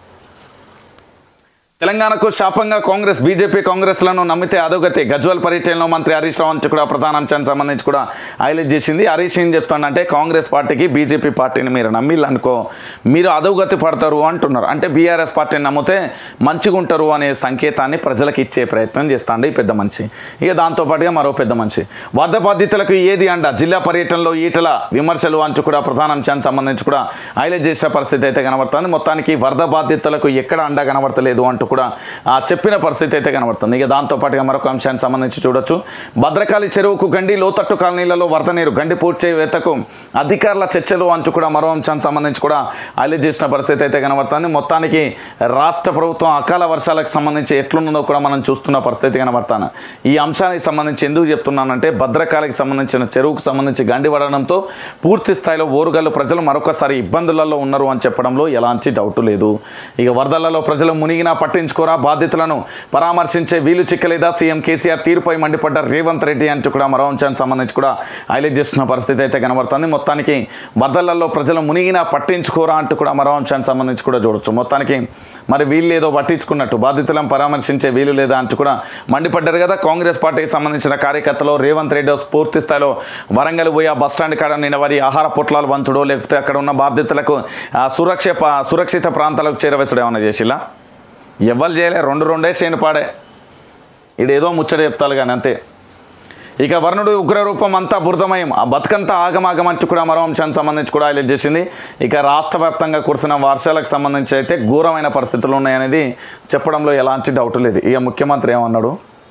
తెలంగాణకు శాపంగా కాంగ్రెస్ బీజేపీ కాంగ్రెస్లను నమ్మితే అధోగతి గజ్వల్ పర్యటనలో మంత్రి హరీష్ రావు అంచు కూడా ప్రధాన అంశానికి సంబంధించి కూడా హైలైట్ చేసింది హరీష్ ఏం చెప్తాడంటే కాంగ్రెస్ పార్టీకి బీజేపీ పార్టీని మీరు నమ్మిల్లనుకో మీరు అధోగతి పడతారు అంటున్నారు అంటే బీఆర్ఎస్ పార్టీని నమ్మితే మంచిగా ఉంటారు అనే సంకేతాన్ని ప్రజలకు ఇచ్చే ప్రయత్నం చేస్తాండి ఈ పెద్ద మనిషి ఇక దాంతోపాటుగా మరో పెద్ద మనిషి వరద బాధితులకు ఏది అండ జిల్లా పర్యటనలో ఈటల విమర్శలు అంచు కూడా ప్రధాన అంశానికి సంబంధించి కూడా హైలైట్ చేసిన పరిస్థితి అయితే కనబడుతుంది మొత్తానికి వరద బాధితులకు ఎక్కడ అండ కనబడతలేదు అంటూ కూడా ఆ, చెప్పిన పరిస్థితి అయితే కనబడుతుంది ఇక దాంతోపాటుగా మరొక అంశానికి సంబంధించి చూడొచ్చు భద్రకాళి చెరువుకు గండి లోతట్టు కాలనీలలో వరద నీరు గండి పూడ్చే వేతకు అధికారుల చర్చలు అంటూ కూడా మరో అంశానికి సంబంధించి కూడా హైలైట్ చేసిన పరిస్థితి అయితే కనబడుతుంది మొత్తానికి రాష్ట్ర ప్రభుత్వం అకాల వర్షాలకు సంబంధించి ఎట్లున్నదో కూడా మనం చూస్తున్న పరిస్థితి కనబడతాను ఈ అంశానికి సంబంధించి ఎందుకు చెప్తున్నానంటే భద్రకాళికి సంబంధించిన చెరువుకు సంబంధించి గండి పడడంతో పూర్తి స్థాయిలో ఓరుగల్లు ప్రజలు మరొకసారి ఇబ్బందులలో ఉన్నారు అని చెప్పడంలో ఎలాంటి డౌట్ లేదు ఇక వరదలలో ప్రజలు మునిగినా పట్టించుకోరా బాధితులను పరామర్శించే వీలు చిక్కలేదా సీఎం కేసీఆర్ తీరుపై మండిపడ్డ రేవంత్ రెడ్డి అంటూ కూడా మరో అంశానికి సంబంధించి కూడా హైలైట్ చేస్తున్న పరిస్థితి అయితే కనబడుతుంది మొత్తానికి వరదలలో ప్రజలు మునిగినా పట్టించుకోరా అంటూ కూడా మరో అంశానికి సంబంధించి కూడా చూడొచ్చు మొత్తానికి మరి వీళ్ళు ఏదో పట్టించుకున్నట్టు బాధితులను పరామర్శించే వీలు లేదా అంటూ కూడా మండిపడ్డారు కదా కాంగ్రెస్ పార్టీకి సంబంధించిన కార్యకర్తలు రేవంత్ రెడ్డి పూర్తి స్థాయిలో వరంగల్ పోయి ఆ బస్ స్టాండ్ కాడ నిన్న వారి ఆహార పొట్లాలు పంచడో లేకపోతే అక్కడ ఉన్న బాధితులకు ఆ, సురక్ష ప- సురక్షిత ప్రాంతాలకు చేరవేసడం ఏమైనా చేసిలా ఎవ్వరు చేయలే రెండు రెండే చేయని పాడే ఇడేదో ముచ్చట చెప్తారు కానీ అంతే ఇక వర్ణుడు ఉగ్రరూపం అంతా బురదమయం ఆ బతుకంతా ఆగమాగమంటూ కూడా మరో అంశానికి సంబంధించి కూడా హైలైట్ చేసింది ఇక రాష్ట్ర వ్యాప్తంగా కురిసిన వర్షాలకు సంబంధించి అయితే ఘోరమైన పరిస్థితులు ఉన్నాయనేది చెప్పడంలో ఎలాంటి డౌట్ లేదు ఇక ముఖ్యమంత్రి ఏమన్నాడు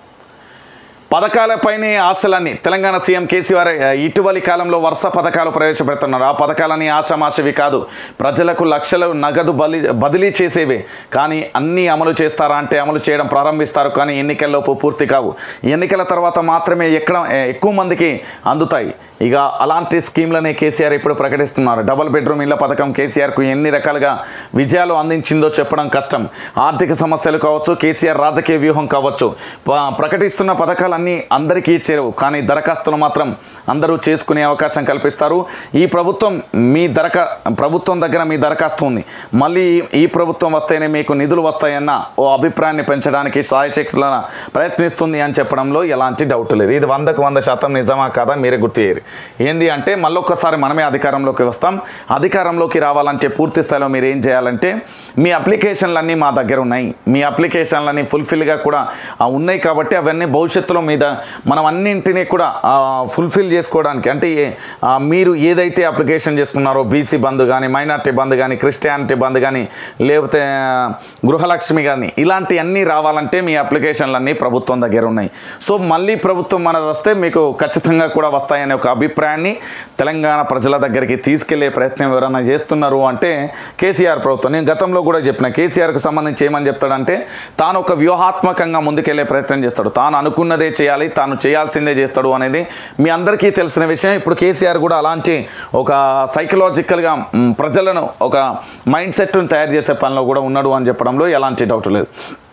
పథకాలపైనే ఆశలన్నీ తెలంగాణ సీఎం కేసీఆర్ ఆ, ఇటీవలి కాలంలో వరుస పథకాలు ప్రవేశపెడుతున్నారు ఆ పథకాలని ఆషామాషివి కాదు ప్రజలకు లక్షలు నగదు బలి బదిలీ చేసేవే కానీ అన్నీ అమలు చేస్తారా అంటే అమలు చేయడం ప్రారంభిస్తారు కానీ ఎన్నికల్లోపు పూర్తి కావు ఎన్నికల తర్వాత మాత్రమే ఎక్కడ ఎక్కువ మందికి అందుతాయి ఇక అలాంటి స్కీమ్లనే కేసీఆర్ ఇప్పుడు ప్రకటిస్తున్నారు డబుల్ బెడ్రూమ్ ఇళ్ల పథకం కేసీఆర్కు ఎన్ని రకాలుగా విజయాలు అందించిందో చెప్పడం కష్టం ఆర్థిక సమస్యలు కావచ్చు కేసీఆర్ రాజకీయ వ్యూహం కావచ్చు ప- ప్రకటిస్తున్న పథకాలన్నీ అందరికీ ఇచ్చేరు కానీ దరఖాస్తులు మాత్రం అందరూ చేసుకునే అవకాశం కల్పిస్తారు ఈ ప్రభుత్వం మీ దరఖా ప్రభుత్వం దగ్గర మీ దరఖాస్తు ఉంది మళ్ళీ ఈ- ఈ ప్రభుత్వం వస్తేనే మీకు నిధులు వస్తాయన్న ఓ అభిప్రాయాన్ని పెంచడానికి సాయశక్తుల ప్రయత్నిస్తుంది అని చెప్పడంలో ఎలాంటి డౌట్ లేదు ఇది వందకు వంద శాతం నిజమా కాదా మీరే గుర్తు చేయరు ఏంది అంటే మళ్ళొక్కసారి మనమే అధికారంలోకి వస్తాం అధికారంలోకి రావాలంటే పూర్తి స్థాయిలో మీరు ఏం చేయాలంటే మీ అప్లికేషన్లన్నీ మా దగ్గర ఉన్నాయి మీ అప్లికేషన్లన్నీ ఫుల్ఫిల్గా కూడా ఆ, ఉన్నాయి కాబట్టి అవన్నీ భవిష్యత్తులో మీద మనం అన్నింటినీ కూడా ఫుల్ఫిల్ చేసుకోవడానికి అంటే ఏ- ఆ, మీరు ఏదైతే అప్లికేషన్ చేసుకున్నారో బీసీ బంద్ కానీ మైనార్టీ బంద్ కానీ క్రిస్టియానిటీ బంద్ కానీ లేకపోతే ఆ, గృహలక్ష్మి కానీ ఇలాంటి అన్నీ రావాలంటే మీ అప్లికేషన్లన్నీ ప్రభుత్వం దగ్గర ఉన్నాయి సో మళ్ళీ ప్రభుత్వం మనది వస్తే మీకు ఖచ్చితంగా కూడా వస్తాయనే ఒక అభిప్రాయాన్ని తెలంగాణ ప్రజల దగ్గరికి తీసుకెళ్లే ప్రయత్నం ఎవరైనా చేస్తున్నారు అంటే కేసీఆర్ ప్రభుత్వం నేను గతంలో కూడా చెప్పిన కేసీఆర్కు సంబంధించి ఏమని చెప్తాడంటే తాను ఒక వ్యూహాత్మకంగా ముందుకెళ్లే ప్రయత్నం చేస్తాడు తాను అనుకున్నదే చేయాలి తాను చేయాల్సిందే చేస్తాడు అనేది మీ అందరికీ తెలిసిన విషయం ఇప్పుడు కేసీఆర్ కూడా అలాంటి ఒక సైకలాజికల్గా మ్, ప్రజలను ఒక మైండ్ సెట్ను తయారు చేసే పనిలో కూడా ఉన్నాడు అని చెప్పడంలో ఎలాంటి డౌట్ లేదు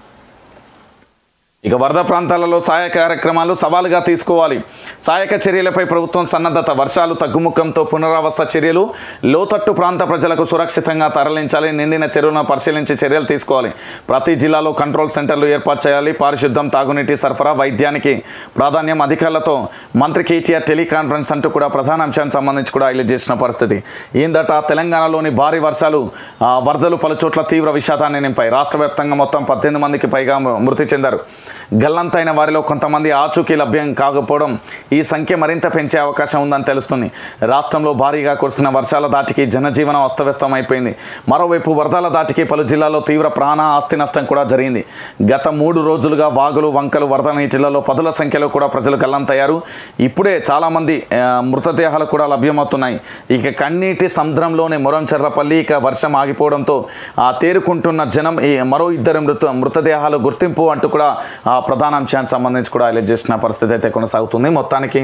ఇక వరద ప్రాంతాలలో సహాయ కార్యక్రమాలు సవాలుగా తీసుకోవాలి సహాయక చర్యలపై ప్రభుత్వం సన్నద్ధత వర్షాలు తగ్గుముఖంతో పునరావాస చర్యలు లోతట్టు ప్రాంత ప్రజలకు సురక్షితంగా తరలించాలి నిండిన చెరువులను పరిశీలించి చర్యలు తీసుకోవాలి ప్రతి జిల్లాలో కంట్రోల్ సెంటర్లు ఏర్పాటు చేయాలి పారిశుద్ధం తాగునీటి సరఫరా వైద్యానికి ప్రాధాన్యం అధికారులతో మంత్రి కేటీఆర్ టెలికాన్ఫరెన్స్ అంటూ కూడా ప్రధాన అంశానికి సంబంధించి కూడా హైలైట్ చేసిన పరిస్థితి ఏందట తెలంగాణలోని భారీ వర్షాలు ఆ, వరదలు పలు చోట్ల తీవ్ర విషాదాన్ని నింపాయి రాష్ట్ర వ్యాప్తంగా మొత్తం పద్దెనిమిది మందికి పైగా మృతి చెందారు గల్లంతైన వారిలో కొంతమంది ఆచూకీ లభ్యం కాకపోవడం ఈ సంఖ్య మరింత పెంచే అవకాశం ఉందని తెలుస్తుంది రాష్ట్రంలో భారీగా కురిసిన వర్షాల దాటికి జనజీవనం అస్తవ్యస్తం అయిపోయింది మరోవైపు వరదల దాటికి పలు జిల్లాల్లో తీవ్ర ప్రాణ ఆస్తి నష్టం కూడా జరిగింది గత మూడు రోజులుగా వాగులు వంకలు వరద నీటిలలో పదుల సంఖ్యలో కూడా ప్రజలు గల్లంతయ్యారు ఇప్పుడే చాలామంది ఆ, మృతదేహాలు కూడా లభ్యమవుతున్నాయి ఇక కన్నీటి సముద్రంలోని మురంచెర్రపల్లి ఇక వర్షం ఆగిపోవడంతో ఆ తేరుకుంటున్న జనం ఈ మరో ఇద్దరు మృత మృతదేహాలు గుర్తింపు అంటూ కూడా ఆ ప్రధాన అంశానికి సంబంధించి కూడా హైలైట్ చేసిన పరిస్థితి అయితే కొనసాగుతుంది మొత్తానికి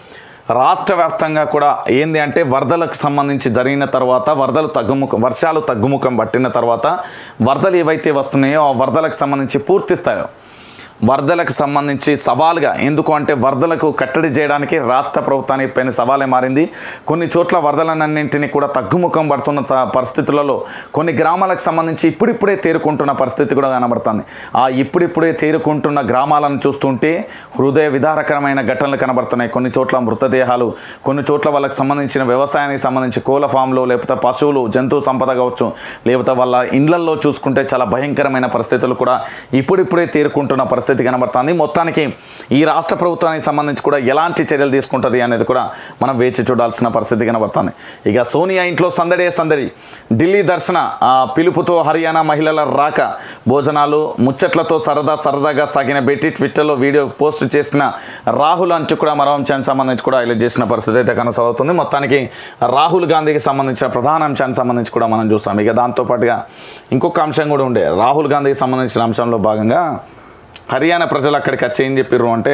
రాష్ట్ర వ్యాప్తంగా కూడా ఏంది అంటే వరదలకు సంబంధించి జరిగిన తర్వాత వరదలు తగ్గుముఖం వర్షాలు తగ్గుముఖం పట్టిన తర్వాత వరదలు ఏవైతే వస్తున్నాయో ఆ వరదలకు సంబంధించి పూర్తి స్థాయిలో వరదలకు సంబంధించి సవాల్గా ఎందుకు అంటే వరదలకు కట్టడి చేయడానికి రాష్ట్ర ప్రభుత్వానికి పైన సవాలే మారింది కొన్ని చోట్ల వరదలన్నింటినీ కూడా తగ్గుముఖం పడుతున్న త- పరిస్థితులలో కొన్ని గ్రామాలకు సంబంధించి ఇప్పుడిప్పుడే తేరుకుంటున్న పరిస్థితి కూడా కనబడుతుంది ఆ ఇప్పుడిప్పుడే తేరుకుంటున్న గ్రామాలను చూస్తుంటే హృదయ విదారకరమైన ఘటనలు కనబడుతున్నాయి కొన్ని చోట్ల మృతదేహాలు కొన్ని చోట్ల వాళ్ళకి సంబంధించిన వ్యవసాయానికి సంబంధించి కోళ్ళ ఫామ్లు లేకపోతే పశువులు జంతు సంపద కావచ్చు లేకపోతే వాళ్ళ ఇండ్లల్లో చూసుకుంటే చాలా భయంకరమైన పరిస్థితులు కూడా ఇప్పుడిప్పుడే తేరుకుంటున్న పరిస్థితి కనబడుతుంది మొత్తానికి ఈ రాష్ట్ర ప్రభుత్వానికి సంబంధించి కూడా ఎలాంటి చర్యలు తీసుకుంటుంది అనేది కూడా మనం వేచి చూడాల్సిన పరిస్థితి కనబడుతుంది ఇక సోనియా ఇంట్లో సందడే సందడి ఢిల్లీ దర్శన ఆ, పిలుపుతో హర్యానా మహిళల రాక భోజనాలు ముచ్చట్లతో సరదా సరదాగా సాగిన భేటీ ట్విట్టర్లో వీడియో పోస్ట్ చేసిన రాహుల్ అంటూ కూడా మరో అంశానికి సంబంధించి కూడా హైలైట్ చేసిన పరిస్థితి అయితే కొనసాగుతుంది మొత్తానికి రాహుల్ గాంధీకి సంబంధించిన ప్రధాన అంశానికి సంబంధించి కూడా మనం చూస్తాం ఇక దాంతోపాటుగా ఇంకొక అంశం కూడా ఉండే రాహుల్ గాంధీకి సంబంధించిన అంశంలో భాగంగా హర్యానా ప్రజలు అక్కడికి వచ్చి ఏం చెప్పిర్రు అంటే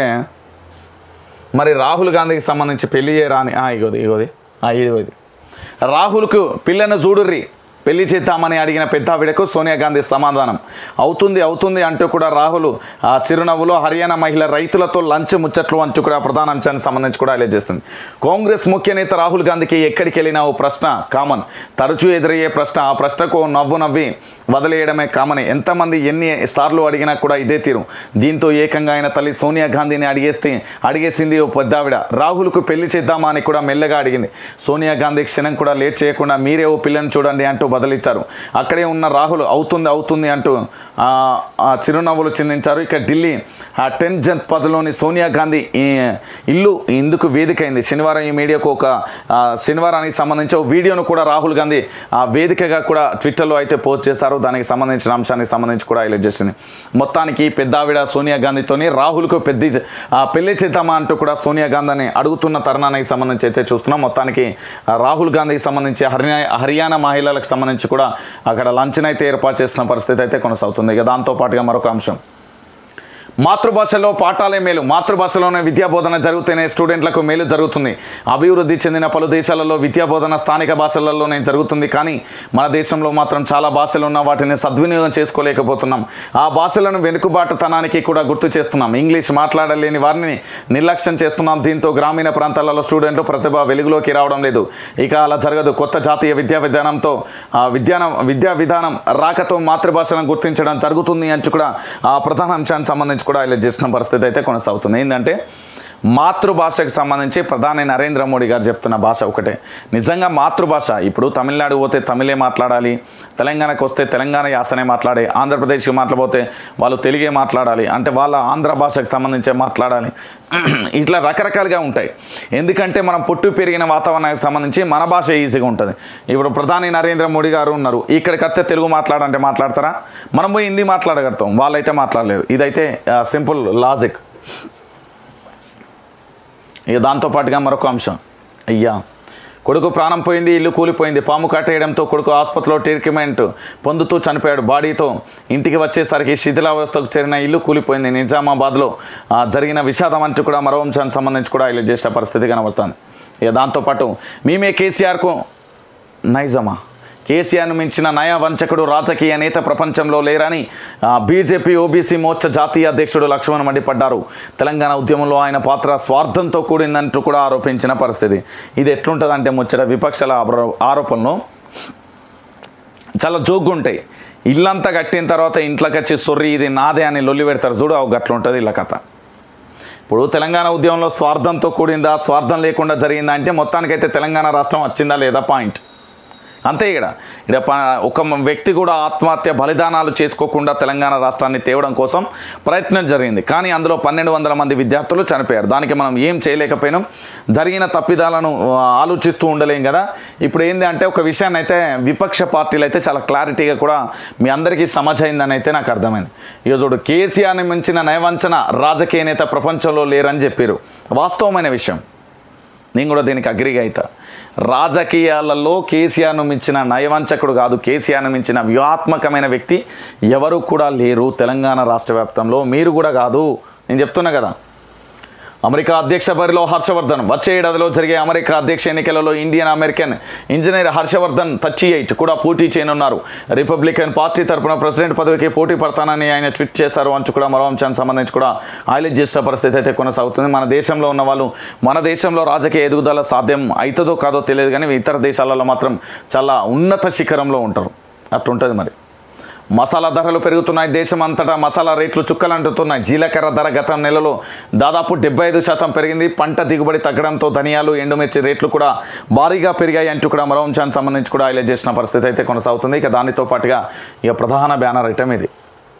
మరి రాహుల్ గాంధీకి సంబంధించి పెళ్లి చేయరా అని ఆ, ఇగోది ఇగోది ఆ, ఇదిగోది రాహుల్కు పిల్లను చూడుర్రి పెళ్లి చేద్దామని అడిగిన పెద్ద ఆవిడకు సోనియా గాంధీ సమాధానం అవుతుంది అవుతుంది అంటూ కూడా రాహుల్ ఆ చిరునవ్వులో హర్యానా మహిళ రైతులతో లంచ్ ముచ్చట్లు అంటూ కూడా ప్రధాన అంశానికి సంబంధించి కూడా హైలైట్ చేస్తుంది కాంగ్రెస్ ముఖ్య నేత రాహుల్ గాంధీకి ఎక్కడికి వెళ్ళినా ఓ ప్రశ్న కామన్ తరచూ ఎదురయ్యే ప్రశ్న ఆ ప్రశ్నకు ఓ నవ్వు నవ్వి వదిలేయడమే కామన్ ఎంతమంది ఎన్ని సార్లు అడిగినా కూడా ఇదే తీరు దీంతో ఏకంగా ఆయన తల్లి సోనియా గాంధీని అడిగేస్తే అడిగేసింది ఓ పెద్దావిడ రాహుల్కు పెళ్లి చేద్దామా అని కూడా మెల్లగా అడిగింది సోనియా గాంధీ క్షణం కూడా లేట్ చేయకుండా మీరే ఓ పిల్లని చూడండి అంటూ బదిలిచ్చారు అక్కడే ఉన్న రాహుల్ అవుతుంది అవుతుంది అంటూ ఆ, ఆ చిరునవ్వులు చిందించారు ఇక ఢిల్లీ ఆ టెన్ జన్త్ పదలోని సోనియా గాంధీ ఈ ఇల్లు ఇందుకు వేదికైంది శనివారం ఈ మీడియాకు ఒక ఆ, శనివారానికి సంబంధించి ఒక వీడియోను కూడా రాహుల్ గాంధీ ఆ వేదికగా కూడా ట్విట్టర్లో అయితే పోస్ట్ చేశారు దానికి సంబంధించిన అంశానికి సంబంధించి కూడా హైలైట్ చేసింది మొత్తానికి పెద్ద ఆవిడ సోనియా గాంధీతోని రాహుల్కు పెద్ద ఆ, పెళ్లి చేద్దామా అంటూ కూడా సోనియా గాంధీని అడుగుతున్న తరుణానికి సంబంధించి అయితే చూస్తున్నాం మొత్తానికి ఆ, రాహుల్ గాంధీకి సంబంధించి హర్యా హర్యానా మహిళలకు సంబంధించి కూడా అక్కడ లంచ్ని అయితే ఏర్పాటు చేసిన పరిస్థితి అయితే కొనసాగుతుంది ఇక దాంతో పాటుగా మరొక అంశం మాతృభాషలో పాఠాలే మేలు మాతృభాషలోనే విద్యాబోధన జరుగుతూనే స్టూడెంట్లకు మేలు జరుగుతుంది అభివృద్ధి చెందిన పలు దేశాలలో విద్యాబోధన స్థానిక భాషలలోనే జరుగుతుంది కానీ మన దేశంలో మాత్రం చాలా భాషలు ఉన్న వాటిని సద్వినియోగం చేసుకోలేకపోతున్నాం ఆ భాషలను వెనుకబాటుతనానికి కూడా గుర్తు చేస్తున్నాం ఇంగ్లీష్ మాట్లాడలేని వారిని నిర్లక్ష్యం చేస్తున్నాం దీంతో గ్రామీణ ప్రాంతాలలో స్టూడెంట్లు ప్రతిభ వెలుగులోకి రావడం లేదు ఇక అలా జరగదు కొత్త జాతీయ విద్యా విధానంతో ఆ విద్యానం విద్యా విధానం రాకతో మాతృభాషను గుర్తించడం జరుగుతుంది అని కూడా ఆ ప్రధాన అంశానికి సంబంధించి కూడా హైలైట్ చేసిన పరిస్థితి అయితే కొనసాగుతుంది ఏంటంటే మాతృభాషకు సంబంధించి ప్రధాని నరేంద్ర మోడీ గారు చెప్తున్న భాష ఒకటే నిజంగా మాతృభాష ఇప్పుడు తమిళనాడు పోతే తమిళే మాట్లాడాలి తెలంగాణకు వస్తే తెలంగాణ యాసనే మాట్లాడే ఆంధ్రప్రదేశ్కి మాట్లాడిపోతే వాళ్ళు తెలుగే మాట్లాడాలి అంటే వాళ్ళ ఆంధ్ర భాషకు సంబంధించే మాట్లాడాలి ఇట్లా రకరకాలుగా ఉంటాయి ఎందుకంటే మనం పుట్టు పెరిగిన వాతావరణానికి సంబంధించి మన భాష ఈజీగా ఉంటుంది ఇప్పుడు ప్రధాని నరేంద్ర మోడీ గారు ఉన్నారు ఇక్కడికి వస్తే తెలుగు మాట్లాడంటే మాట్లాడతారా మనం పోయి హిందీ మాట్లాడగలుగుతాం వాళ్ళైతే మాట్లాడలేరు ఇదైతే సింపుల్ లాజిక్ ఇక దాంతోపాటుగా మరొక అంశం అయ్యా కొడుకు ప్రాణం పోయింది ఇల్లు కూలిపోయింది పాము కట్టేయడంతో కొడుకు ఆసుపత్రిలో ట్రీట్మెంట్ పొందుతూ చనిపోయాడు బాడీతో ఇంటికి వచ్చేసరికి శిథిలావస్థకు చేరిన ఇల్లు కూలిపోయింది నిజామాబాద్లో ఆ, జరిగిన విషాదం అంటూ కూడా మరో అంశానికి సంబంధించి కూడా హైలైట్ చేసిన పరిస్థితి కనబడుతుంది ఇక దాంతోపాటు మేమే కేసీఆర్కు నైజమా కేసీఆర్ను మించిన నయా వంచకుడు రాజకీయ నేత ప్రపంచంలో లేరని ఆ, బీజేపీ ఓబీసీ మోర్చా జాతీయ అధ్యక్షుడు లక్ష్మణ్ మండిపడ్డారు తెలంగాణ ఉద్యమంలో ఆయన పాత్ర స్వార్థంతో కూడిందంటూ కూడా ఆరోపించిన పరిస్థితి ఇది ఎట్లుంటుందంటే ముచ్చట విపక్షాల ఆరో- ఆరోపణలు చాలా జోగ్గా ఉంటాయి ఇల్లంతా కట్టిన తర్వాత ఇంట్లోకి వచ్చి సొర్రి ఇది నాదే అని లొల్లి పెడతారు చూడు అవి గట్ల ఉంటుంది ఇళ్ళ కథ ఇప్పుడు తెలంగాణ ఉద్యమంలో స్వార్థంతో కూడిందా స్వార్థం లేకుండా జరిగిందా అంటే మొత్తానికైతే తెలంగాణ రాష్ట్రం వచ్చిందా లేదా పాయింట్ అంతే ఇక్కడ ఇక్కడ ప- ఒక వ్యక్తి కూడా ఆత్మహత్య బలిదానాలు చేసుకోకుండా తెలంగాణ రాష్ట్రాన్ని తేవడం కోసం ప్రయత్నం జరిగింది కానీ అందులో పన్నెండు వందల మంది విద్యార్థులు చనిపోయారు దానికి మనం ఏం చేయలేకపోయినాం జరిగిన తప్పిదాలను ఆ, ఆలోచిస్తూ ఉండలేం కదా ఇప్పుడు ఏంది అంటే ఒక విషయాన్ని అయితే విపక్ష పార్టీలు అయితే చాలా క్లారిటీగా కూడా మీ అందరికీ సమజైందని అయితే నాకు అర్థమైంది ఇక చూడు కేసీఆర్ని మించిన నయవంచన రాజకీయ నేత ప్రపంచంలో లేరని చెప్పారు వాస్తవమైన విషయం నేను కూడా దీనికి అగ్రిగా అవుతా రాజకీయాలలో కేసీఆర్ను మించిన నయవంచకుడు కాదు కేసీఆర్ను మించిన వ్యూహాత్మకమైన వ్యక్తి ఎవరు కూడా లేరు తెలంగాణ రాష్ట్ర వ్యాప్తంలో మీరు కూడా కాదు నేను చెప్తున్నా కదా అమెరికా అధ్యక్ష బరిలో హర్షవర్ధన్ వచ్చే ఏడాదిలో జరిగే అమెరికా అధ్యక్ష ఎన్నికలలో Indian American engineer Harshavardhan thirty eight కూడా పోటీ చేయనున్నారు రిపబ్లికన్ పార్టీ తరపున ప్రెసిడెంట్ పదవికి పోటీ పడతానని ఆయన ట్వీట్ చేశారు అంటూ కూడా మరో అంశానికి సంబంధించి కూడా హైలైట్ చేసిన పరిస్థితి అయితే కొనసాగుతుంది మన దేశంలో ఉన్న వాళ్ళు మన దేశంలో రాజకీయ ఎదుగుదల సాధ్యం అవుతుందో కాదో తెలియదు కానీ ఇతర దేశాలలో మాత్రం చాలా ఉన్నత శిఖరంలో ఉంటారు అట్లుంటుంది మరి మసాలా ధరలు పెరుగుతున్నాయి దేశం అంతటా మసాలా రేట్లు చుక్కలంటుతున్నాయి జీలకర్ర ధర గత నెలలో దాదాపు డెబ్బై ఐదు శాతం పెరిగింది పంట దిగుబడి తగ్గడంతో ధనియాలు ఎండుమిర్చి రేట్లు కూడా భారీగా పెరిగాయి అంటూ కూడా మరో అంశానికి సంబంధించి కూడా హైలైట్ చేసిన పరిస్థితి అయితే కొనసాగుతుంది ఇక దానితో పాటుగా ఇక ప్రధాన బ్యానర్ ఐటమ్ ఇది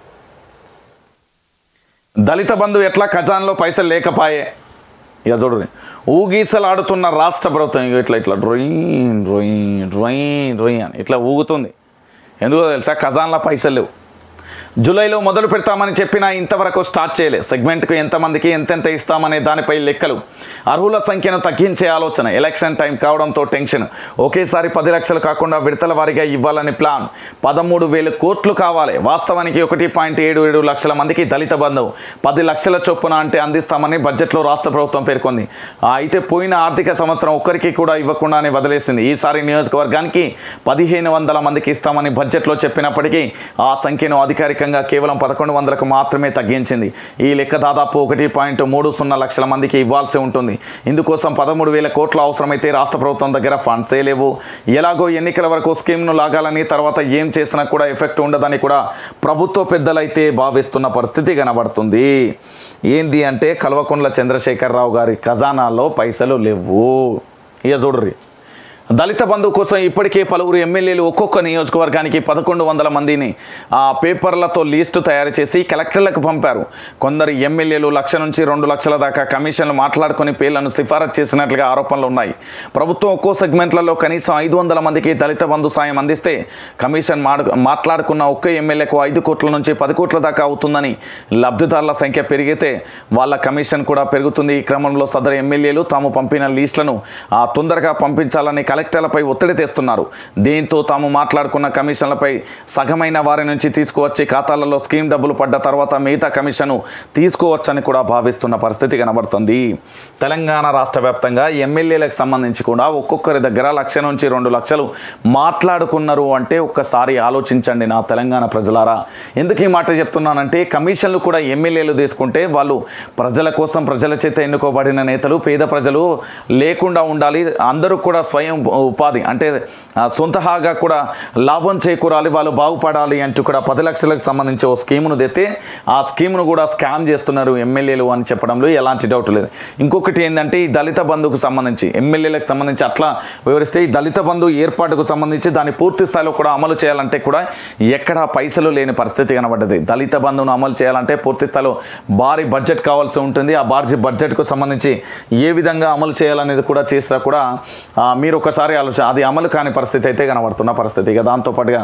దళిత బంధు ఎట్లా ఖజాన్లో పైసలు లేకపాయే ఇక చూడండి ఊగీసలాడుతున్న రాష్ట్ర ప్రభుత్వం ఇగో ఇట్లా ఇట్లా డ్రొయిన్ డ్రొయిన్ డ్రొయిన్ డ్రొయిన్ అని ఇట్లా ఊగుతుంది ఎందుకో తెలుసా ఖజాన్లో పైసలు లేవు జూలైలో మొదలు పెడతామని చెప్పినా ఇంతవరకు స్టార్ట్ చేయలే సెగ్మెంట్కు ఎంతమందికి ఎంతెంత ఇస్తామనే దానిపై లెక్కలు అర్హుల సంఖ్యను తగ్గించే ఆలోచన ఎలక్షన్ టైం కావడంతో టెన్షన్ ఒకేసారి పది లక్షలు కాకుండా విడతల వారీగా ఇవ్వాలని ప్లాన్ పదమూడు వేలు కోట్లు కావాలి వాస్తవానికి ఒకటి పాయింట్ ఏడు ఏడు లక్షల మందికి దళిత బంధువు పది లక్షల చొప్పున అంటే అందిస్తామని బడ్జెట్లో రాష్ట్ర ప్రభుత్వం పేర్కొంది ఆ, అయితే పోయిన ఆర్థిక సంవత్సరం ఒక్కరికి కూడా ఇవ్వకుండానే వదిలేసింది ఈసారి నియోజకవర్గానికి పదిహేను వందల మందికి ఇస్తామని బడ్జెట్లో చెప్పినప్పటికీ ఆ సంఖ్యను అధికారికంగా కేవలం పదకొండు వందలకు మాత్రమే తగ్గించింది ఈ లెక్క దాదాపు ఒకటి పాయింట్ మూడు సున్నా లక్షల మందికి ఇవ్వాల్సి ఉంటుంది ఇందుకోసం పదమూడు వేల కోట్ల అవసరమైతే రాష్ట్ర ప్రభుత్వం దగ్గర ఫండ్సే లేవు ఎలాగో ఎన్నికల వరకు స్కీమ్ను లాగాలని తర్వాత ఏం చేసినా కూడా ఎఫెక్ట్ ఉండదని కూడా ప్రభుత్వ పెద్దలైతే భావిస్తున్న పరిస్థితి కనబడుతుంది ఏంది అంటే కల్వకుంట్ల చంద్రశేఖరరావు గారి ఖజానాలో పైసలు లేవు ఇక చూడరి దళిత బంధు కోసం ఇప్పటికే పలువురు ఎమ్మెల్యేలు ఒక్కొక్క నియోజకవర్గానికి పదకొండు వందల మందిని ఆ పేపర్లతో లిస్టు తయారు చేసి కలెక్టర్లకు పంపారు కొందరు ఎమ్మెల్యేలు లక్ష నుంచి రెండు లక్షల దాకా కమిషన్లు మాట్లాడుకుని పేర్లను సిఫారసు చేసినట్లుగా ఆరోపణలు ఉన్నాయి ప్రభుత్వం ఒక్కో సెగ్మెంట్లలో కనీసం ఐదు వందల మందికి దళిత బంధు సాయం అందిస్తే కమిషన్ మాడు మాట్లాడుకున్న ఒక్క ఎమ్మెల్యేకు ఐదు కోట్ల నుంచి పది కోట్ల దాకా అవుతుందని లబ్ధిదారుల సంఖ్య పెరిగితే వాళ్ళ కమిషన్ కూడా పెరుగుతుంది ఈ క్రమంలో సదరు ఎమ్మెల్యేలు తాము పంపిన లిస్టులను ఆ తొందరగా పంపించాలని కలెక్టర్లపై ఒత్తిడి తెస్తున్నారు దీంతో తాము మాట్లాడుకున్న కమిషన్లపై సగమైన వారి నుంచి తీసుకువచ్చి ఖాతాలలో స్కీమ్ డబ్బులు పడ్డ తర్వాత మిగతా కమిషను తీసుకోవచ్చని కూడా భావిస్తున్న పరిస్థితి కనబడుతుంది తెలంగాణ రాష్ట్ర వ్యాప్తంగా ఎమ్మెల్యేలకు సంబంధించి కూడా ఒక్కొక్కరి దగ్గర లక్ష నుంచి రెండు లక్షలు మాట్లాడుకున్నారు అంటే ఒక్కసారి ఆలోచించండి నా తెలంగాణ ప్రజలారా ఎందుకు ఈ మాట చెప్తున్నానంటే కమిషన్లు కూడా ఎమ్మెల్యేలు తీసుకుంటే వాళ్ళు ప్రజల కోసం ప్రజల చేత ఎన్నుకోబడిన నేతలు పేద ప్రజలు లేకుండా ఉండాలి అందరూ కూడా స్వయం ఉప్- ఉపాధి అంటే ఆ, సొంతహాగా కూడా లాభం చేకూరాలి వాళ్ళు బాగుపడాలి అంటూ కూడా పది లక్షలకు సంబంధించి ఓ స్కీమును తెస్తే ఆ స్కీమ్ను కూడా స్కామ్ చేస్తున్నారు ఎమ్మెల్యేలు అని చెప్పడంలో ఎలాంటి డౌట్ లేదు ఇంకొకటి ఏంటంటే ఈ దళిత బంధుకు సంబంధించి ఎమ్మెల్యేలకు సంబంధించి అట్లా వివరిస్తే ఈ దళిత బంధు ఏర్పాటుకు సంబంధించి దాన్ని పూర్తి స్థాయిలో కూడా అమలు చేయాలంటే కూడా ఎక్కడ పైసలు లేని పరిస్థితి కనబడ్డది దళిత బంధును అమలు చేయాలంటే పూర్తి స్థాయిలో భారీ బడ్జెట్ కావాల్సి ఉంటుంది ఆ భారీ బడ్జెట్కు సంబంధించి ఏ విధంగా అమలు చేయాలనేది కూడా చేసినా కూడా ఆ, మీరు ఒకసారి ఆలోచన అది అమలు కాని పరిస్థితి అయితే కనబడుతున్న పరిస్థితి ఇక దాంతోపాటుగా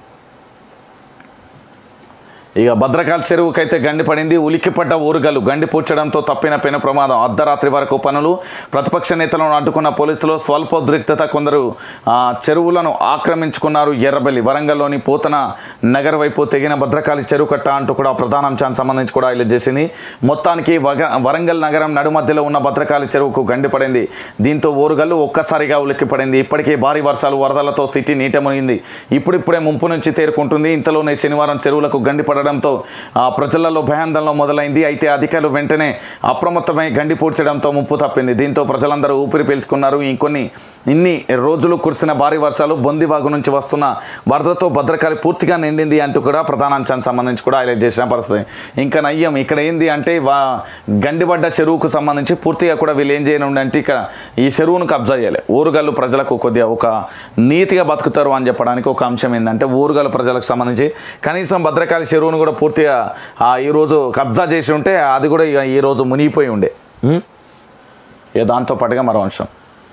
ఇక భద్రకాల చెరువుకైతే గండి పడింది ఉలిక్కిపడ్డ ఊరుగలు గండి పూడ్చడంతో తప్పిన పెను ప్రమాదం అర్ధరాత్రి వరకు పనులు ప్రతిపక్ష నేతలను అడ్డుకున్న పోలీసులు స్వల్పోద్రిక్తత కొందరు ఆ, చెరువులను ఆక్రమించుకున్నారు ఎర్రబెల్లి వరంగల్లోని పోతన నగర్ వైపు తెగిన భద్రకాళి చెరువు కట్ట అంటూ కూడా ప్రధాన అంశానికి సంబంధించి కూడా హైలైట్ చేసింది మొత్తానికి వగ వరంగల్ నగరం నడుమధ్యలో ఉన్న భద్రకాళి చెరువుకు గండి పడింది దీంతో ఓరుగల్లు ఒక్కసారిగా ఉలిక్కిపడింది ఇప్పటికే భారీ వర్షాలు వరదలతో సిటీ నీట మునిగింది ఇప్పుడిప్పుడే ముంపు నుంచి తేరుకుంటుంది ఇంతలోనే శనివారం చెరువులకు గండి పడడంతో ఆ, ప్రజలలో భయాందోళన మొదలైంది అయితే అధికారులు వెంటనే అప్రమత్తమై గండి పూడ్చడంతో ముప్పు తప్పింది దీంతో ప్రజలందరూ ఊపిరి పీల్చుకున్నారు ఇంకొన్ని ఇన్ని రోజులు కురిసిన భారీ వర్షాలు బొందివాగు నుంచి వస్తున్న వరదతో భద్రకాళి పూర్తిగా నిండింది అంటూ కూడా ప్రధానాంశానికి సంబంధించి కూడా హైలైట్ చేసిన పరిస్థితి ఇంకా నయ్యం ఇక్కడ ఏంది అంటే వా గండిపడ్డ చెరువుకు సంబంధించి పూర్తిగా కూడా వీళ్ళు ఏం చేయనుండి అంటే ఇక్కడ ఈ చెరువును కబ్జా చేయాలి ఊరుగల్లు ప్రజలకు కొద్దిగా ఒక నీతిగా బతుకుతారు అని చెప్పడానికి ఒక అంశం ఏంటంటే ఊరుగల్లు ప్రజలకు సంబంధించి కనీసం భద్రకాళి చెరువును కూడా పూర్తిగా ఆ, ఈరోజు కబ్జా చేసి ఉంటే అది కూడా ఇక ఈరోజు మునిగిపోయి ఉండే ఉం? ఇక దాంతో పాటుగా మరో అంశం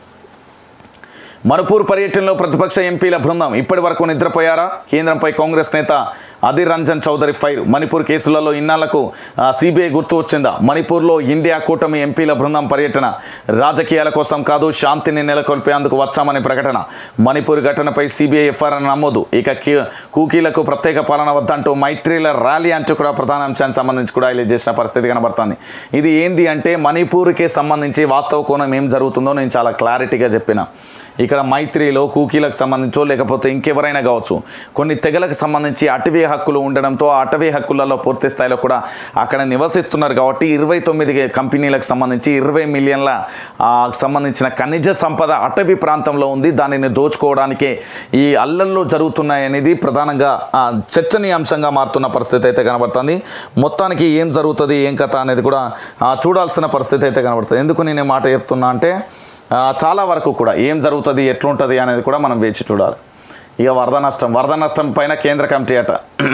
మణిపూర్ పర్యటనలో ప్రతిపక్ష ఎంపీల బృందం ఇప్పటి వరకు నిద్రపోయారా కేంద్రంపై కాంగ్రెస్ నేత అధీర్ రంజన్ చౌదరి ఫైర్ మణిపూర్ కేసులలో ఇన్నాళ్లకు సిబిఐ గుర్తు వచ్చిందా మణిపూర్లో ఇండియా కూటమి ఎంపీల బృందం పర్యటన రాజకీయాల కోసం కాదు శాంతిని నెలకొల్పేందుకు వచ్చామని ప్రకటన మణిపూర్ ఘటనపై సిబిఐ ఎఫ్ఐఆర్ నమోదు ఇక కీ- కూకీలకు ప్రత్యేక పాలన వద్దంటూ మైత్రిల ర్యాలీ అంటూ కూడా ప్రధాన అంశానికి సంబంధించి కూడా హైలైట్ చేసిన పరిస్థితి కనబడుతుంది ఇది ఏంది అంటే మణిపూర్కి సంబంధించి వాస్తవ కోణం ఏం జరుగుతుందో నేను చాలా క్లారిటీగా చెప్పిన ఇక్కడ మైత్రిలో కూకీలకు సంబంధించో లేకపోతే ఇంకెవరైనా కావచ్చు కొన్ని తెగలకు సంబంధించి అటవీ హక్కులు ఉండడంతో ఆ అటవీ హక్కులలో పూర్తి స్థాయిలో కూడా అక్కడ నివసిస్తున్నారు కాబట్టి ఇరవై తొమ్మిది కంపెనీలకు సంబంధించి ఇరవై మిలియన్ల ఆ, సంబంధించిన ఖనిజ సంపద అటవీ ప్రాంతంలో ఉంది దానిని దోచుకోవడానికే ఈ అల్లల్లో జరుగుతున్నాయి అనేది ప్రధానంగా ఆ, చర్చనీయాంశంగా మారుతున్న పరిస్థితి అయితే కనబడుతుంది మొత్తానికి ఏం జరుగుతుంది ఏం కథ అనేది కూడా ఆ, చూడాల్సిన పరిస్థితి అయితే కనబడుతుంది ఎందుకు నేను ఈ మాట చెప్తున్నా అంటే ఆ, చాలా వరకు కూడా ఏం జరుగుతుంది ఎట్లుంటుంది అనేది కూడా మనం వేచి చూడాలి ఇక వరద నష్టం వరద నష్టం పైన కేంద్ర కమిటీ అట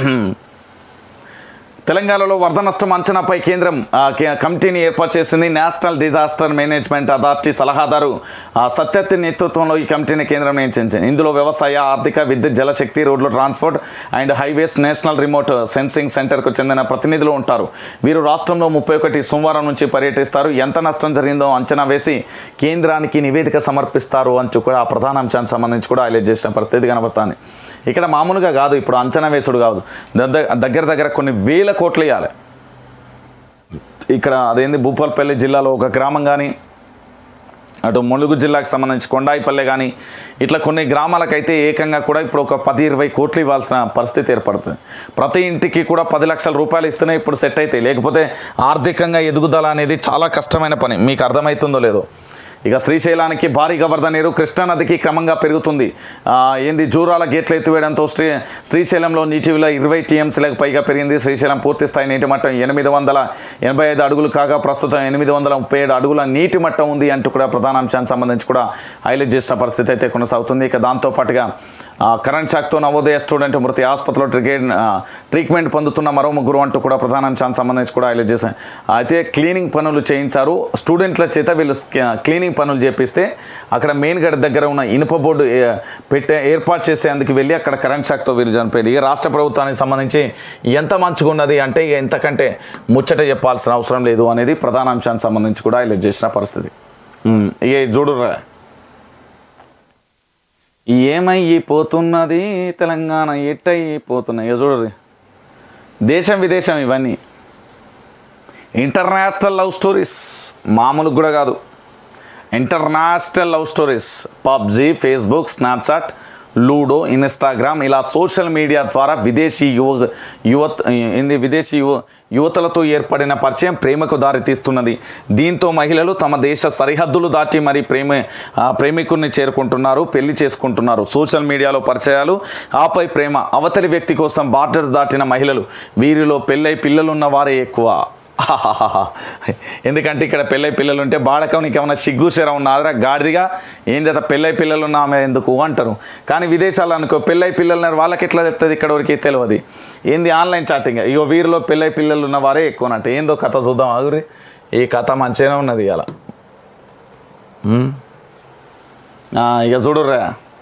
తెలంగాణలో వరద నష్టం అంచనాపై కేంద్రం ఆ, కే- కమిటీని ఏర్పాటు చేసింది నేషనల్ డిజాస్టర్ మేనేజ్మెంట్ అథారిటీ సలహాదారు ఆ, సత్యర్థి నేతృత్వంలో ఈ కమిటీని కేంద్రం నియమించింది ఇందులో వ్యవసాయ ఆర్థిక విద్యుత్ జలశక్తి రోడ్లు transport and highways national remote sensing సెంటర్కు చెందిన ప్రతినిధులు ఉంటారు వీరు రాష్ట్రంలో ముప్పై ఒకటి సోమవారం నుంచి పర్యటిస్తారు ఎంత నష్టం జరిగిందో అంచనా వేసి కేంద్రానికి నివేదిక సమర్పిస్తారు అంటూ కూడా ఆ ప్రధాన అంశానికి సంబంధించి కూడా హైలైట్ చేసిన పరిస్థితి కనబడుతుంది ఇక్కడ మామూలుగా కాదు ఇప్పుడు అంచనా వేసుడు కాదు దగ్గ- దగ్గర దగ్గర కొన్ని వేల కోట్లు ఇవ్వాలి ఇక్కడ అదేంది భూపాలపల్లి జిల్లాలో ఒక గ్రామం కానీ అటు ములుగు జిల్లాకు సంబంధించి కొండాయిపల్లె కానీ ఇట్లా కొన్ని గ్రామాలకైతే ఏకంగా కూడా ఇప్పుడు ఒక పది ఇరవై కోట్లు ఇవ్వాల్సిన పరిస్థితి ఏర్పడుతుంది ప్రతి ఇంటికి కూడా పది లక్షల రూపాయలు ఇస్తేనే ఇప్పుడు సెట్ అవుతాయి లేకపోతే ఆర్థికంగా ఎదుగుదల అనేది చాలా కష్టమైన పని మీకు అర్థమవుతుందో లేదో ఇక శ్రీశైలానికి భారీగా వరద నీరు కృష్ణానదికి క్రమంగా పెరుగుతుంది ఆ, ఏంది జూరాల గేట్లు ఎత్తివేయడంతో శ్రీ శ్రీశైలంలో నీటి విలువ ఇరవై టీఎంసీలకు పైగా పెరిగింది శ్రీశైలం పూర్తి స్థాయి నీటి మట్టం ఎనిమిది వందల ఎనభై ఐదు అడుగులు కాగా ప్రస్తుతం ఎనిమిది వందల ముప్పై ఏడు అడుగుల నీటి మట్టం ఉంది అంటూ కూడా ప్రధాన అంశానికి సంబంధించి కూడా హైలైట్ చేసిన పరిస్థితి అయితే కొనసాగుతుంది ఇక దాంతోపాటుగా ఆ, కరెంట్ షాక్తో నవోదయ స్టూడెంట్ మృతి ఆసుపత్రిలో ట్రిగేట్ ట్రీట్మెంట్ పొందుతున్న మరో ముగ్గురు అంటూ కూడా ప్రధాన అంశానికి సంబంధించి కూడా హైలైట్ చేశారు అయితే క్లీనింగ్ పనులు చేయించారు స్టూడెంట్ల చేత వీళ్ళు స్క- క్లీనింగ్ పనులు చేపిస్తే అక్కడ మెయిన్ గేట్ దగ్గర ఉన్న ఇనుప బోర్డు ఏ- పెట్టే ఏర్పాటు చేసేందుకు వెళ్ళి అక్కడ కరెంట్ షాక్తో వీళ్ళు చనిపోయారు ఇక రాష్ట్ర ప్రభుత్వానికి సంబంధించి ఎంత మంచిగా ఉన్నది అంటే ఇక ఎంతకంటే ముచ్చట చెప్పాల్సిన అవసరం లేదు అనేది ప్రధాన అంశానికి సంబంధించి కూడా హైలైట్ చేసిన పరిస్థితి ఉమ్, ఇక చూడురా ఏమైపోతున్నది తెలంగాణ ఎట్టయిపోతున్నాయి ఇక చూడరు దేశం విదేశం ఇవన్నీ ఇంటర్నేషనల్ లవ్ స్టోరీస్ మామూలు కూడా కాదు international love stories PUBG Facebook Snapchat Ludo Instagram ఇలా సోషల్ మీడియా ద్వారా విదేశీ యువ యువత ఏంది విదేశీ యువ యువతలతో ఏర్పడిన పరిచయం ప్రేమకు దారితీస్తున్నది దీంతో మహిళలు తమ దేశ సరిహద్దులు దాటి మరి ప్రేమ ఆ ప్రేమికుడిని చేరుకుంటున్నారు పెళ్లి చేసుకుంటున్నారు సోషల్ మీడియాలో పరిచయాలు ఆపై ప్రేమ అవతలి వ్యక్తి కోసం బార్డర్ దాటిన మహిళలు వీరిలో పెళ్ళై పిల్లలున్న వారే ఎక్కువ ఆహాహాహా. ఎందుకంటే ఇక్కడ పెళ్ళై పిల్లలు ఉంటే బాడకం నీకు ఏమైనా సిగ్గు శరం ఉన్నదిరా గాడిదిగా ఏం చేత పెళ్ళై పిల్లలు ఉన్న ఆమె ఎందుకు అంటారు కానీ విదేశాల్లో అనుకో పెళ్ళై పిల్లలు ఉన్నారు వాళ్ళకి ఎట్లా చెప్తుంది ఇక్కడ వరకు తెలియదు ఏంది ఆన్లైన్ చాటింగ్ ఇగో వీరిలో పెళ్ళై పిల్లలు ఉన్న వారే ఎక్కువనట్టు ఏందో కథ చూద్దాం ఆగురి ఈ కథ మంచిగానే ఉన్నది ఇలా ఇక చూడుర్రా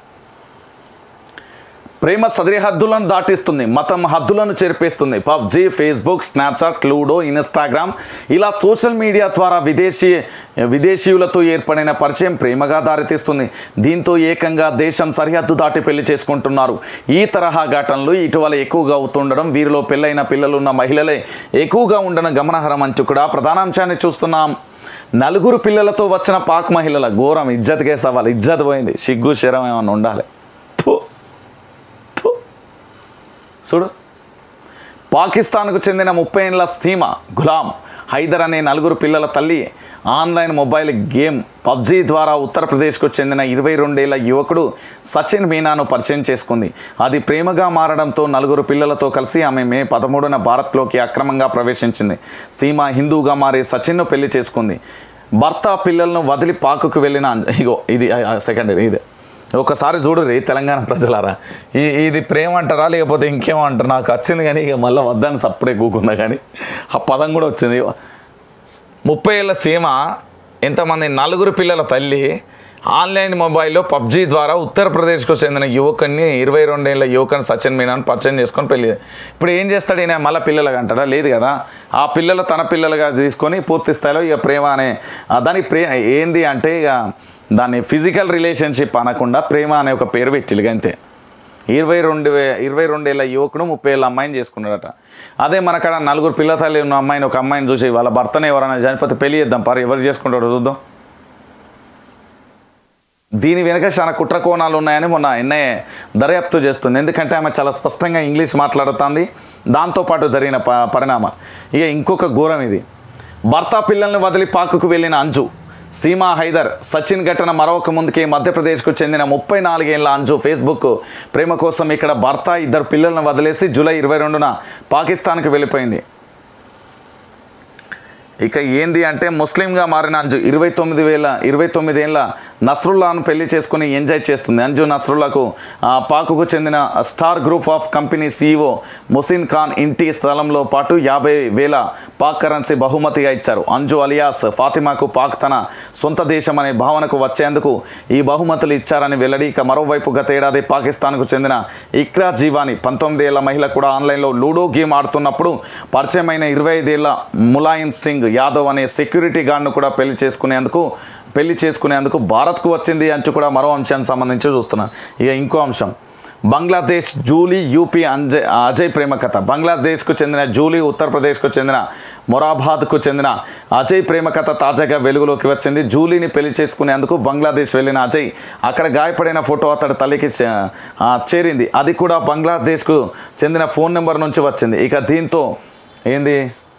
ప్రేమ సరిహద్దులను దాటిస్తుంది మతం హద్దులను చెరిపేస్తుంది PUBG Facebook Snapchat Ludo Instagram ఇలా సోషల్ మీడియా ద్వారా విదేశీ విదేశీయులతో ఏర్పడిన పరిచయం ప్రేమగా దారితీస్తుంది దీంతో ఏకంగా దేశం సరిహద్దు దాటి పెళ్లి చేసుకుంటున్నారు ఈ తరహా ఘటనలు ఇటీవల ఎక్కువగా అవుతుండడం వీరిలో పెళ్ళైన పిల్లలున్న మహిళలే ఎక్కువగా ఉండడం గమనార్హం అంచు కూడా ప్రధానాంశాన్ని చూస్తున్నాం నలుగురు పిల్లలతో వచ్చిన పాక్ మహిళల ఘోరం ఇజ్జత్కే సవాల్ ఇజ్జత్ పోయింది సిగ్గు శరం ఏమన్నా ఉండాలి ఫు. ఫు. చూడు పాకిస్తాన్కు చెందిన ముప్పై ఏళ్ళ సీమ గులాం హైదర్ అనే నలుగురు పిల్లల తల్లి ఆన్లైన్ మొబైల్ గేమ్ పబ్జీ ద్వారా ఉత్తరప్రదేశ్కు చెందిన ఇరవై రెండేళ్ల యువకుడు సచిన్ మీనాను పరిచయం చేసుకుంది అది ప్రేమగా మారడంతో నలుగురు పిల్లలతో కలిసి ఆమె మే పదమూడున భారత్లోకి అక్రమంగా ప్రవేశించింది సీమ హిందూగా మారి సచిన్ను పెళ్లి చేసుకుంది భర్త పిల్లలను వదిలి పాకుకు వెళ్ళిన అంజ- ఇగో ఇది సెకండ్ ఇది ఒకసారి చూడరు తెలంగాణ ప్రజలారా ఈ ఇది ప్రేమ అంటారా లేకపోతే ఇంకేమో అంటారు నాకు వచ్చింది కానీ ఇక మళ్ళీ వద్దని సప్పుడే కూకుందా కానీ ఆ పదం కూడా వచ్చింది ముప్పై ఏళ్ళ సీమ ఎంతమంది నలుగురు పిల్లల తల్లి ఆన్లైన్ మొబైల్లో పబ్జీ ద్వారా ఉత్తరప్రదేశ్కు చెందిన యువకుని ఇరవై రెండేళ్ల యువకుని సచిన్ మీనాను పరిచయం చేసుకొని పెళ్లి ఇప్పుడు ఏం చేస్తాడు ఈయన మళ్ళీ పిల్లలుగా అంటాడా లేదు కదా ఆ పిల్లలు తన పిల్లలుగా తీసుకొని పూర్తి స్థాయిలో ఇక ప్రేమ అనే ఆ దానికి ప్రే ఏంది అంటే ఇక దాన్ని ఫిజికల్ రిలేషన్షిప్ అనకుండా ప్రేమ అనే ఒక పేరు పెట్టిలుగా అంతే ఇరవై రెండు వే ఇరవై రెండేళ్ళ యువకుడు ముప్పై ఏళ్ళ అమ్మాయిని చేసుకున్నాడట అదే మనకాడ నలుగురు పిల్ల తల్లి ఉన్న అమ్మాయిని ఒక అమ్మాయిని చూసి వాళ్ళ భర్తనే ఎవరైనా చనిపోతే పెళ్లి చేద్దాం పరి ఎవరు చేసుకుంటాడో చూద్దాం దీని వెనుక చాలా కుట్ర కోణాలు ఉన్నాయని మొన్న ఎన్ఐఏ దర్యాప్తు చేస్తుంది ఎందుకంటే ఆమె చాలా స్పష్టంగా ఇంగ్లీష్ మాట్లాడుతుంది దాంతోపాటు జరిగిన ప పరిణామం ఇక ఇంకొక ఘోరం ఇది భర్త పిల్లల్ని వదిలి పాకుకు వెళ్ళిన అంజు సీమా హైదర్ సచిన్ ఘటన మరొక ముందుకే మధ్యప్రదేశ్కు చెందిన ముప్పై నాలుగేళ్ల అంజు ఫేస్బుక్ ప్రేమ కోసం ఇక్కడ భర్త ఇద్దరు పిల్లలను వదిలేసి జూలై ఇరవై రెండున పాకిస్తాన్కి వెళ్ళిపోయింది ఇక ఏంది అంటే ముస్లింగా మారిన అంజు ఇరవై తొమ్మిది వేల ఇరవై తొమ్మిది ఏళ్ళ నస్రుల్లాను పెళ్లి చేసుకుని ఎంజాయ్ చేస్తుంది అంజు నస్రుల్లాకు ఆ, పాకుకు చెందిన star group of company CEO Mohsin Khan ఇంటి స్థలంలో పాటు యాభై వేల పాక్ కరెన్సీ బహుమతిగా ఇచ్చారు అంజు అలియాస్ ఫాతిమాకు పాక్ తన సొంత దేశం అనే భావనకు వచ్చేందుకు ఈ బహుమతులు ఇచ్చారని వెల్లడి ఇక మరోవైపు గత ఏడాది పాకిస్తాన్కు చెందిన ఇక్రా జీవాని పంతొమ్మిది ఏళ్ల మహిళ కూడా ఆన్లైన్లో లూడో గేమ్ ఆడుతున్నప్పుడు పరిచయమైన ఇరవై ఐదేళ్ల ములాయం సింగ్ యాదవ్ అనే సెక్యూరిటీ గార్డ్ను కూడా పెళ్లి చేసుకునేందుకు పెళ్లి చేసుకునేందుకు భారత్కు వచ్చింది అంటూ కూడా మరో అంశానికి సంబంధించి చూస్తున్నాం ఇక ఇంకో అంశం బంగ్లాదేశ్ జూలీ యూపీ అంజయ్ అజయ్ ప్రేమ కథ బంగ్లాదేశ్కు చెందిన జూలీ ఉత్తరప్రదేశ్కు చెందిన మొరాబాద్కు చెందిన అజయ్ ప్రేమ కథ తాజాగా వెలుగులోకి వచ్చింది జూలీని పెళ్లి చేసుకునేందుకు బంగ్లాదేశ్ వెళ్ళిన అజయ్ అక్కడ గాయపడిన ఫోటో అతడి తల్లికి చే- ఆ, చేరింది అది కూడా బంగ్లాదేశ్కు చెందిన ఫోన్ నెంబర్ నుంచి వచ్చింది ఇక దీంతో ఏంది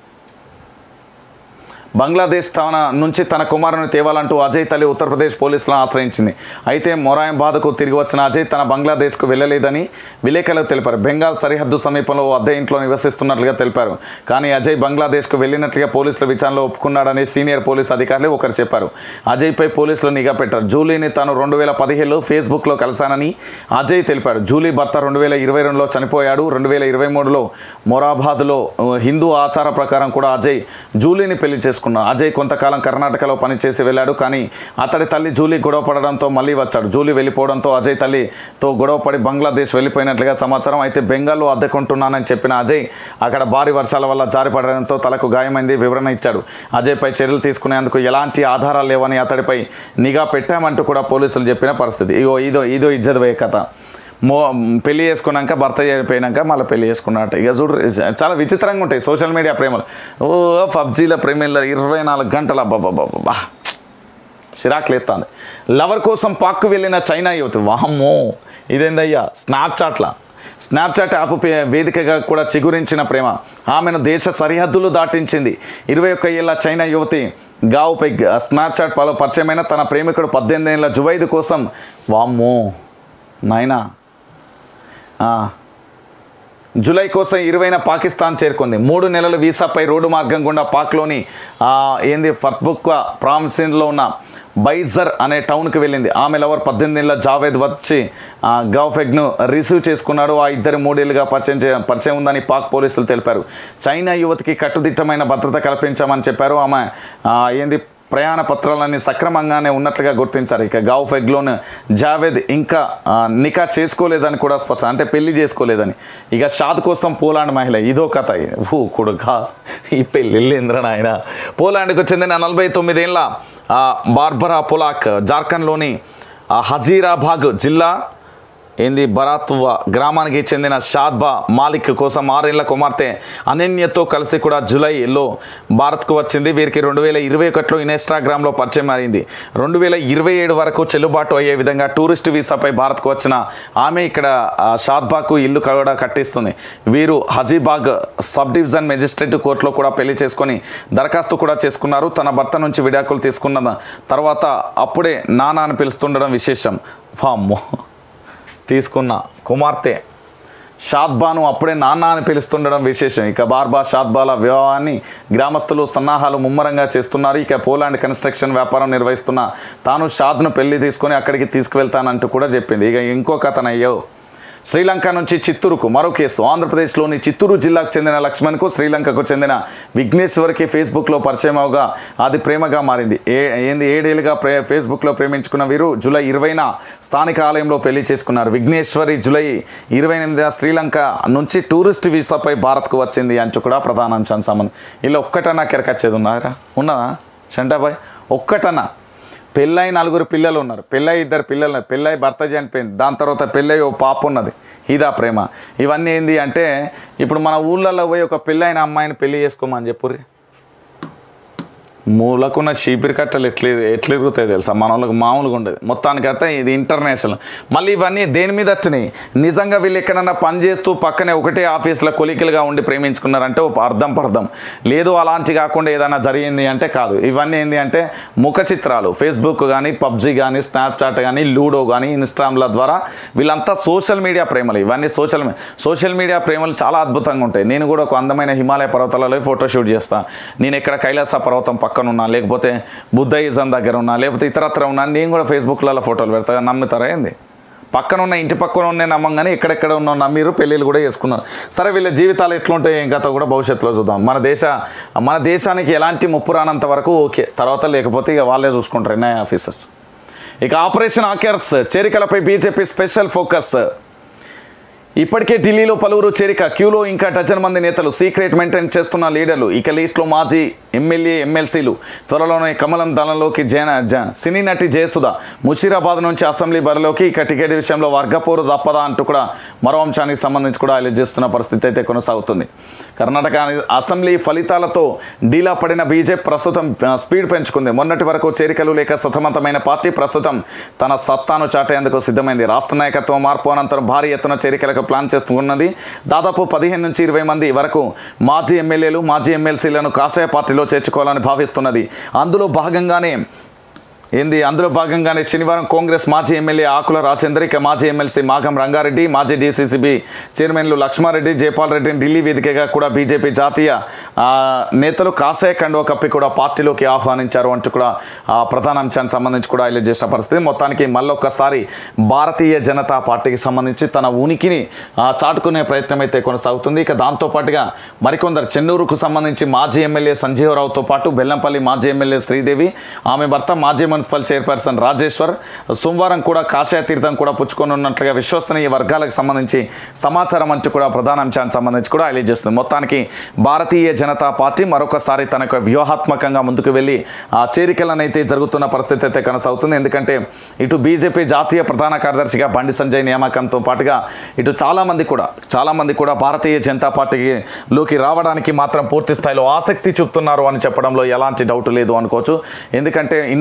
బంగ్లాదేశ్ తన నుంచి తన కుమారుని తేవాలంటూ అజయ్ తల్లి ఉత్తరప్రదేశ్ పోలీసులను ఆశ్రయించింది అయితే మొరాయంబాద్కు తిరిగి వచ్చిన అజయ్ తన బంగ్లాదేశ్కు వెళ్ళలేదని విలేకరులకు తెలిపారు బెంగాల్ సరిహద్దు సమీపంలో ఓ అద్దె ఇంట్లో నివసిస్తున్నట్లుగా తెలిపారు కానీ అజయ్ బంగ్లాదేశ్కు వెళ్ళినట్లుగా పోలీసుల విచారణలో ఒప్పుకున్నాడని సీనియర్ పోలీస్ అధికారులు ఒకరు చెప్పారు అజయ్పై పోలీసులు నిఘా పెట్టారు జూలీని తాను రెండు వేల పదిహేడులో ఫేస్బుక్లో కలిశానని అజయ్ తెలిపాడు జూలీ భర్త రెండు వేల ఇరవై రెండులో చనిపోయాడు రెండు వేల ఇరవై మూడులో మొరాబాద్లో ఆ, హిందూ ఆచార ప్రకారం కూడా అజయ్ జూలీని పెళ్లి చేసుకున్నాడు అజయ్ కొంతకాలం కర్ణాటకలో పనిచేసి వెళ్ళాడు కానీ అతడి తల్లి జూలీ గొడవ పడడంతో మళ్ళీ వచ్చాడు జూలీ వెళ్ళిపోవడంతో అజయ్ తల్లితో గొడవపడి బంగ్లాదేశ్ వెళ్ళిపోయినట్లుగా సమాచారం అయితే బెంగాల్లో అద్దెకుంటున్నానని చెప్పిన అజయ్ అక్కడ భారీ వర్షాల వల్ల జారిపడడంతో తలకు గాయమైంది వివరణ ఇచ్చాడు అజయ్పై చర్యలు తీసుకునేందుకు ఎలాంటి ఆధారాలు లేవని అతడిపై నిఘా పెట్టామంటూ కూడా పోలీసులు చెప్పిన పరిస్థితి ఇగో ఇదో ఇదో ఇజ్జత్ పోయే కథ మో పెళ్లి చేసుకున్నాక భర్త చనిపోయినాక మళ్ళీ పెళ్లి చేసుకున్నట్టు ఇక చూడు చాలా విచిత్రంగా ఉంటాయి సోషల్ మీడియా ప్రేమలు ఓ పబ్జీల ప్రేమల ఇరవై నాలుగు గంటల బాబా చిరాకులేస్తుంది లవర్ కోసం పాక్కు వెళ్ళిన చైనా యువతి వామ్మో ఇదేందయ్యా స్నాప్చాట్లా స్నాప్చాట్ యాప్ పే- వేదికగా కూడా చిగురించిన ప్రేమ ఆమెను దేశ సరిహద్దులు దాటించింది ఇరవై ఒక్క ఏళ్ల చైనా యువతి గావుపై గ- స్నాప్చాట్ పలు పరిచయమైన తన ప్రేమికుడు పద్దెనిమిది ఏళ్ళ జువైద్ కోసం వామ్మో నాయనా ఆ, జూలై కోసం ఇరవైన పాకిస్తాన్ చేరుకుంది మూడు నెలల వీసాపై రోడ్డు మార్గం గుండా పాక్లోని ఆ, ఏంది ఫర్బుక్ ప్రావిన్స్లో ఉన్న బైజర్ అనే టౌన్కి వెళ్ళింది ఆమె లవర్ పద్దెనిమిది ఏళ్ళ జావేద్ వచ్చి ఆ, గౌఫెగ్ను రిసీవ్ చేసుకున్నాడు ఆ ఇద్దరు మూడేళ్లుగా పరిచయం చే పరిచయం ఉందని పాక్ పోలీసులు తెలిపారు చైనా యువతికి కట్టుదిట్టమైన భద్రత కల్పించామని చెప్పారు ఆమె ఆ, ఏంది ప్రయాణ పత్రాలన్నీ సక్రమంగానే ఉన్నట్లుగా గుర్తించారు ఇక గావ్ ఫెగ్లోన్ జావేద్ ఇంకా ఆ, నికా చేసుకోలేదని కూడా స్పష్టం అంటే పెళ్లి చేసుకోలేదని ఇక షాద్ కోసం పోలాండ్ మహిళ ఇదో కథ ఊ కొడుక ఈ పెళ్ళి ఇంద్ర నాయన పోలాండ్కు చెందిన నలభై తొమ్మిదేళ్ళ ఆ, బార్బరా పొలాక్ జార్ఖండ్లోని ఆ, హజీరాబాగ్ జిల్లా ఏంది బరాత్వ గ్రామానికి చెందిన షాద్బా మాలిక్ కోసం ఆరేళ్ల కుమార్తె అనన్యతో కలిసి కూడా జూలైలో భారత్కు వచ్చింది వీరికి రెండు వేల ఇరవై ఒకటిలో ఇన్స్టాగ్రామ్లో పరిచయం అయింది రెండు వేల ఇరవై ఏడు వరకు చెల్లుబాటు అయ్యే విధంగా టూరిస్ట్ వీసాపై భారత్కు వచ్చిన ఆమె ఇక్కడ ఆ, షాద్బాకు ఇల్లు కూడా కట్టిస్తుంది వీరు హజీబాగ్ సబ్ డివిజన్ మెజిస్ట్రేట్ కోర్టులో కూడా పెళ్లి చేసుకొని దరఖాస్తు కూడా చేసుకున్నారు తన భర్త నుంచి విడాకులు తీసుకున్న తర్వాత అప్పుడే నాన్న అని పిలుస్తుండడం విశేషం వామ్మో తీసుకున్న కుమార్తె షాద్బాను అప్పుడే నాన్న అని పిలుస్తుండడం విశేషం ఇక బార్బా షాద్బాల వివాహాన్ని గ్రామస్తులు సన్నాహాలు ముమ్మరంగా చేస్తున్నారు ఇక పోలాండ్ కన్స్ట్రక్షన్ వ్యాపారం నిర్వహిస్తున్న తాను షాద్ను పెళ్లి తీసుకొని అక్కడికి తీసుకువెళ్తానంటూ కూడా చెప్పింది ఇక ఇంకొక అతనయ్యో శ్రీలంక నుంచి చిత్తూరుకు మరో కేసు ఆంధ్రప్రదేశ్లోని చిత్తూరు జిల్లాకు చెందిన లక్ష్మణ్కు శ్రీలంకకు చెందిన విఘ్నేశ్వర్కి ఫేస్బుక్లో పరిచయం అవగా అది ప్రేమగా మారింది ఏ ఏంది ఏడేళ్ళుగా ప్రే ఫేస్బుక్లో ప్రేమించుకున్న వీరు జూలై ఇరవైన స్థానిక ఆలయంలో పెళ్లి చేసుకున్నారు విఘ్నేశ్వరి జూలై ఇరవై ఎనిమిదిన శ్రీలంక నుంచి టూరిస్ట్ వీసాపై భారత్కు వచ్చింది అంటూ కూడా ప్రధాన అంశానికి సంబంధం ఇలా ఒక్కటన్నా కెరకచ్చేది ఉన్నారా ఉన్నదా షంటాబాయ్ ఒక్కటన్నా పెళ్ళై నలుగురు పిల్లలు ఉన్నారు పెళ్ళై ఇద్దరు పిల్లలు ఉన్నారు పెళ్ళై భర్త చనిపోయింది దాని తర్వాత పెళ్ళై ఓ పాప ఉన్నది ఇదా ప్రేమ ఇవన్నీ ఏంది అంటే ఇప్పుడు మన ఊళ్ళల్లో పోయి ఒక పెళ్ళైన అమ్మాయిని పెళ్లి చేసుకోమని చెప్పుర్రి మూలకున్న చీపిరి కట్టలు ఎట్లా ఎట్లా ఇరుగుతాయి తెలుసా మన వాళ్ళకి మామూలుగా ఉండదు మొత్తానికైతే ఇది ఇంటర్నేషనల్ మళ్ళీ ఇవన్నీ దేని మీద వచ్చినాయి నిజంగా వీళ్ళు ఎక్కడన్నా పని చేస్తూ పక్కనే ఒకటే ఆఫీస్లో కొలికలుగా ఉండి ప్రేమించుకున్నారంటే ఒక అర్థం పర్థం లేదు అలాంటి కాకుండా ఏదైనా జరిగింది అంటే కాదు ఇవన్నీ ఏంటి అంటే ముఖ చిత్రాలు ఫేస్బుక్ కానీ పబ్జి కానీ స్నాప్చాట్ కానీ లూడో కానీ ఇన్స్టాగ్రామ్ల ద్వారా వీళ్ళంతా సోషల్ మీడియా ప్రేమలు ఇవన్నీ సోషల్ సోషల్ మీడియా ప్రేమలు చాలా అద్భుతంగా ఉంటాయి నేను కూడా ఒక అందమైన హిమాలయ పర్వతాలలో ఫోటోషూట్ చేస్తాను నేను ఎక్కడ కైలాస పర్వతం పక్కన ఉన్నా లేకపోతే బుద్ధయిజం దగ్గర ఉన్నా లేకపోతే ఇతరత్ర ఉన్నా నేను కూడా ఫేస్బుక్లలో ఫోటోలు పెడతా నమ్ముతారా ఏంది పక్కన ఉన్న ఇంటి పక్కన ఉన్న నమ్మంగానే ఎక్కడెక్కడ ఉన్న నమ్మిరు పెళ్ళిళ్ళు కూడా చేసుకున్నారు సరే వీళ్ళ జీవితాలు ఎట్లుంటాయి ఏం కథ కూడా భవిష్యత్తులో చూద్దాం మన దేశ మన దేశానికి ఎలాంటి ముప్పు రానంత వరకు ఓకే తర్వాత లేకపోతే ఇక వాళ్ళే చూసుకుంటారు ఎన్ఐ ఆఫీసర్స్ ఇక ఆపరేషన్ ఆకర్స్ చేరికలపై బీజేపీ స్పెషల్ ఫోకస్ ఇప్పటికే ఢిల్లీలో పలువురు చేరిక క్యూలో ఇంకా డజన్ మంది నేతలు సీక్రెట్ మెయింటైన్ చేస్తున్న లీడర్లు ఇక లిస్టులో మాజీ ఎమ్మెల్యే ఎమ్మెల్సీలు త్వరలోనే కమలం దళంలోకి జన జ సినీ నటి జయసుధ ముషీరాబాద్ నుంచి అసెంబ్లీ బరిలోకి ఇక టికెట్ విషయంలో వర్గపోరు తప్పదా అంటూ కూడా మరో అంశానికి సంబంధించి కూడా హైలైట్ చేస్తున్న పరిస్థితి అయితే కొనసాగుతుంది కర్ణాటక అసెంబ్లీ ఫలితాలతో డీలా పడిన బీజేపీ ప్రస్తుతం ఆ, స్పీడ్ పెంచుకుంది మొన్నటి వరకు చేరికలు లేక సతమతమైన పార్టీ ప్రస్తుతం తన సత్తాను చాటేందుకు సిద్ధమైంది రాష్ట్ర నాయకత్వం మార్పు అనంతరం భారీ ఎత్తున చేరికలకు ప్లాన్ చేస్తున్నది దాదాపు పదిహేను నుంచి ఇరవై మంది వరకు మాజీ ఎమ్మెల్యేలు మాజీ ఎమ్మెల్సీలను కాషాయ పార్టీలో చేర్చుకోవాలని భావిస్తున్నది అందులో భాగంగానే ఏంది అందులో భాగంగానే శనివారం కాంగ్రెస్ మాజీ ఎమ్మెల్యే ఆకుల రాజేందర్ ఇక మాజీ ఎమ్మెల్సీ మాగం రంగారెడ్డి మాజీ డీసీసీబీ చైర్మన్లు లక్ష్మారెడ్డి జైపాల్ రెడ్డిని ఢిల్లీ వేదికగా కూడా బీజేపీ జాతీయ ఆ, నేతలు కాషాయ కండువ కప్పి కూడా పార్టీలోకి ఆహ్వానించారు అంటూ కూడా ఆ ప్రధాన అంశానికి సంబంధించి కూడా హైలైట్ చేసిన పరిస్థితి మొత్తానికి మళ్ళొక్కసారి భారతీయ జనతా పార్టీకి సంబంధించి తన ఉనికిని ఆ, చాటుకునే ప్రయత్నం అయితే కొనసాగుతుంది ఇక దాంతోపాటుగా మరికొందరు చెన్నూరుకు సంబంధించి మాజీ ఎమ్మెల్యే సంజీవరావుతో పాటు బెల్లంపల్లి మాజీ ఎమ్మెల్యే శ్రీదేవి ఆమె భర్త మాజీ మున్సిపల్ చైర్పర్సన్ రాజేశ్వర్ సోమవారం కూడా కాషాయ తీర్థం కూడా పుచ్చుకొనున్నట్లుగా విశ్వసనీయ వర్గాలకు సంబంధించి సమాచారం అంటూ కూడా ప్రధాన అంశానికి సంబంధించి కూడా హైలైట్ చేస్తుంది మొత్తానికి భారతీయ జనతా పార్టీ మరొకసారి తన యొక్క వ్యూహాత్మకంగా ముందుకు వెళ్ళి ఆ చేరికలనైతే జరుగుతున్న పరిస్థితి అయితే కొనసాగుతుంది ఎందుకంటే ఇటు బీజేపీ జాతీయ ప్రధాన కార్యదర్శిగా బండి సంజయ్ నియామకంతో పాటుగా ఇటు చాలామంది కూడా చాలామంది కూడా భారతీయ జనతా పార్టీకి లోకి రావడానికి మాత్రం పూర్తి స్థాయిలో ఆసక్తి చూపుతున్నారు అని చెప్పడంలో ఎలాంటి డౌట్ లేదు అనుకోవచ్చు ఎందుకంటే ఇన్నాళ్ళు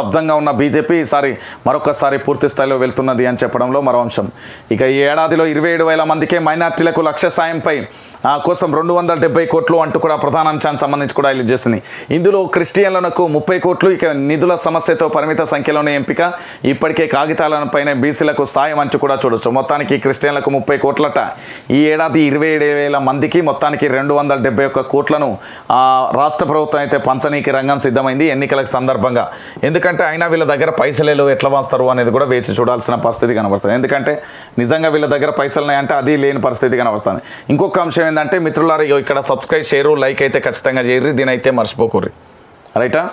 స్తబ్దంగా ఉన్న బీజేపీ ఈసారి మరొకసారి పూర్తి స్థాయిలో వెళ్తున్నది అని చెప్పడంలో మరో అంశం ఇక ఈ ఏడాదిలో ఇరవై ఏడు వేల మందికే మైనార్టీలకు లక్ష్య సాయంపై ఆ, కోసం రెండు వందల డెబ్బై కోట్లు అంటూ కూడా ప్రధాన అంశానికి సంబంధించి కూడా రిలీజ్ చేసింది ఇందులో క్రిస్టియన్లకు ముప్పై కోట్లు ఇక నిధుల సమస్యతో పరిమిత సంఖ్యలోనే ఎంపిక ఇప్పటికే కాగితాలపైన బీసీలకు సాయం అంటూ కూడా చూడొచ్చు మొత్తానికి క్రిస్టియన్లకు ముప్పై కోట్లట ఈ ఏడాది ఇరవై ఏడు వేల మందికి మొత్తానికి రెండు వందల డెబ్బై ఒక్క కోట్లను ఆ, రాష్ట్ర ప్రభుత్వం అయితే పంచనీకి రంగం సిద్ధమైంది ఎన్నికలకు సందర్భంగా ఎందుకంటే అయినా వీళ్ళ దగ్గర పైసలేలు ఎట్లా వస్తారు అనేది కూడా వేచి చూడాల్సిన పరిస్థితి కనబడుతుంది ఎందుకంటే నిజంగా వీళ్ళ దగ్గర పైసలు ఉన్నాయంటే అది లేని పరిస్థితి కనబడుతుంది ఇంకొక అంశం ఏంటంటే మిత్రులారా ఇగో ఇక్కడ సబ్స్క్రైబ్ చేయరు లైక్ అయితే ఖచ్చితంగా చేయరు దీని అయితే మర్చిపోకూర్రి రైటా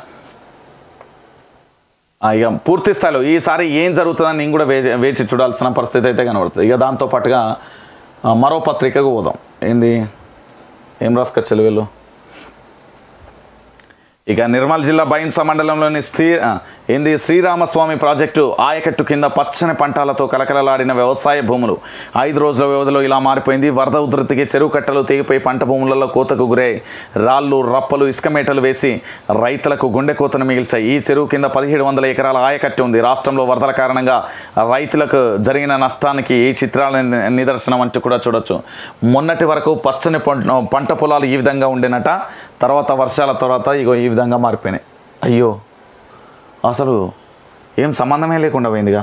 ఆ, ఇక పూర్తి స్థాయిలో ఈసారి ఏం జరుగుతుందని నేను కూడా వేచి వేచి చూడాల్సిన పరిస్థితి అయితే కనబడుతుంది ఇక దాంతో పాటుగా ఆ, మరో పత్రికకు పోదాం ఏంది ఏం రాసుకొచ్చారు వీళ్ళు ఇక నిర్మల్ జిల్లా బైన్స మండలంలోని శ్రీ ఆ, ఏంది శ్రీరామస్వామి ప్రాజెక్టు ఆయకట్టు కింద పచ్చని పంటలతో కలకలలాడిన వ్యవసాయ భూములు ఐదు రోజుల వ్యవధిలో ఇలా మారిపోయింది వరద ఉధృతికి చెరువు కట్టలు తెగిపోయి పంట భూములలో కోతకు గురై రాళ్ళు రప్పలు ఇసుక మేటలు వేసి రైతులకు గుండె కోతను మిగిల్చాయి ఈ చెరువు కింద పదిహేడు వందల ఎకరాల ఆయకట్టు ఉంది రాష్ట్రంలో వరదల కారణంగా రైతులకు జరిగిన నష్టానికి ఈ చిత్రాల ని- నిదర్శనం అంటూ కూడా చూడొచ్చు మొన్నటి వరకు పచ్చని పంట పంట పొలాలు ఈ విధంగా ఉండేనట తర్వాత వర్షాల తర్వాత ఇగో ఈ విధంగా మారిపోయినాయి అయ్యో అసలు ఏం సంబంధమే లేకుండా పోయిందిగా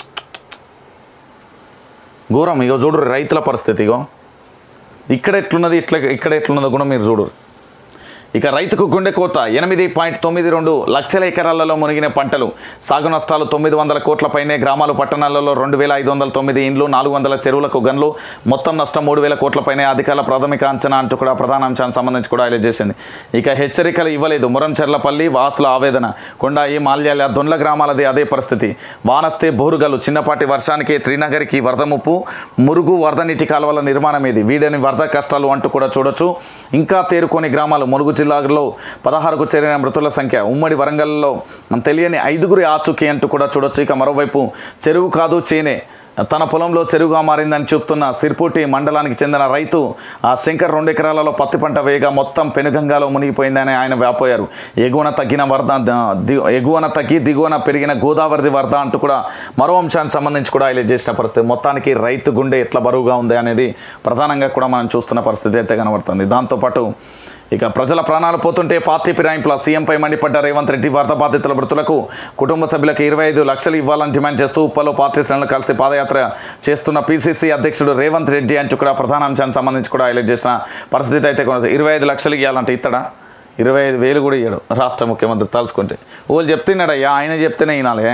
ఘోరం ఇగో చూడు రైతుల పరిస్థితి ఇగో ఇక్కడ ఎట్లున్నది ఇట్లా ఇక్కడ ఎట్లున్నదో కూడా మీరు చూడు ఇక రైతుకు గుండె కోత ఎనిమిది పాయింట్ తొమ్మిది రెండు లక్షల ఎకరాలలో మునిగిన పంటలు సాగు నష్టాలు తొమ్మిది వందల కోట్ల పైనే గ్రామాలు పట్టణాలలో రెండు వేల ఐదు వందల తొమ్మిది ఇండ్లు నాలుగు వందల చెరువులకు గన్లు మొత్తం నష్టం మూడు వేల కోట్ల పైనే అధికారుల ప్రాథమిక అంచనా అంటూ కూడా ప్రధాన అంశానికి సంబంధించి కూడా హైలైట్ చేసింది ఇక హెచ్చరికలు ఇవ్వలేదు మురంచెర్లపల్లి వాసుల ఆవేదన కొండాయి మాల్యాల దొండ్ల గ్రామాలది అదే పరిస్థితి వానస్తే బోరుగలు చిన్నపాటి వర్షానికి త్రినగర్కి వరద ముప్పు మురుగు వరద నీటి కాలువల నిర్మాణం ఇది వీడని వరద కష్టాలు అంటూ కూడా చూడొచ్చు ఇంకా తేరుకోని గ్రామాలు మురుగు జిల్లాలో పదహారుకు చేరిన మృతుల సంఖ్య ఉమ్మడి వరంగల్లో తెలియని ఐదుగురి ఆచూకీ అంటూ కూడా చూడొచ్చు ఇక మరోవైపు చెరువు కాదు చేనే తన పొలంలో చెరువుగా మారిందని చెప్తున్న సిర్పూటి మండలానికి చెందిన రైతు ఆ శంకర్ రెండు ఎకరాలలో పత్తి పంట వేయగా మొత్తం పెనుగంగాలో మునిగిపోయిందని ఆయన వ్యాపోయారు ఎగువన తగ్గిన వరద ద- ది- ఎగువన తగ్గి దిగువన పెరిగిన గోదావరిది వరద అంటూ కూడా మరో అంశానికి సంబంధించి కూడా హైలైట్ చేసిన పరిస్థితి మొత్తానికి రైతు గుండె ఎట్లా బరువుగా ఉంది అనేది ప్రధానంగా కూడా మనం చూస్తున్న పరిస్థితి అయితే కనబడుతుంది దాంతోపాటు ఇక ప్రజల ప్రాణాలు పోతుంటే పార్టీ ఫిరాయింపుల సీఎంపై మండిపడ్డ రేవంత్ రెడ్డి వరద బాధితుల మృతులకు కుటుంబ సభ్యులకు ఇరవై ఐదు లక్షలు ఇవ్వాలని డిమాండ్ చేస్తూ ఉప్పలో పార్టీ శ్రేణులు కలిసి పాదయాత్ర చేస్తున్న పీసీసీ అధ్యక్షుడు రేవంత్ రెడ్డి అంటూ కూడా ప్రధాన అంశానికి సంబంధించి కూడా హైలైట్ చేసిన పరిస్థితి అయితే కొనసాగి ఇరవై ఐదు లక్షలు ఇవ్వాలంటే ఇత్తడా ఇరవై ఐదు వేలు కూడా ఇయ్యడు రాష్ట్ర ముఖ్యమంత్రి తలుచుకుంటే వాళ్ళు చెప్తున్నాడయ్యా ఆయన చెప్తేనే వినాలే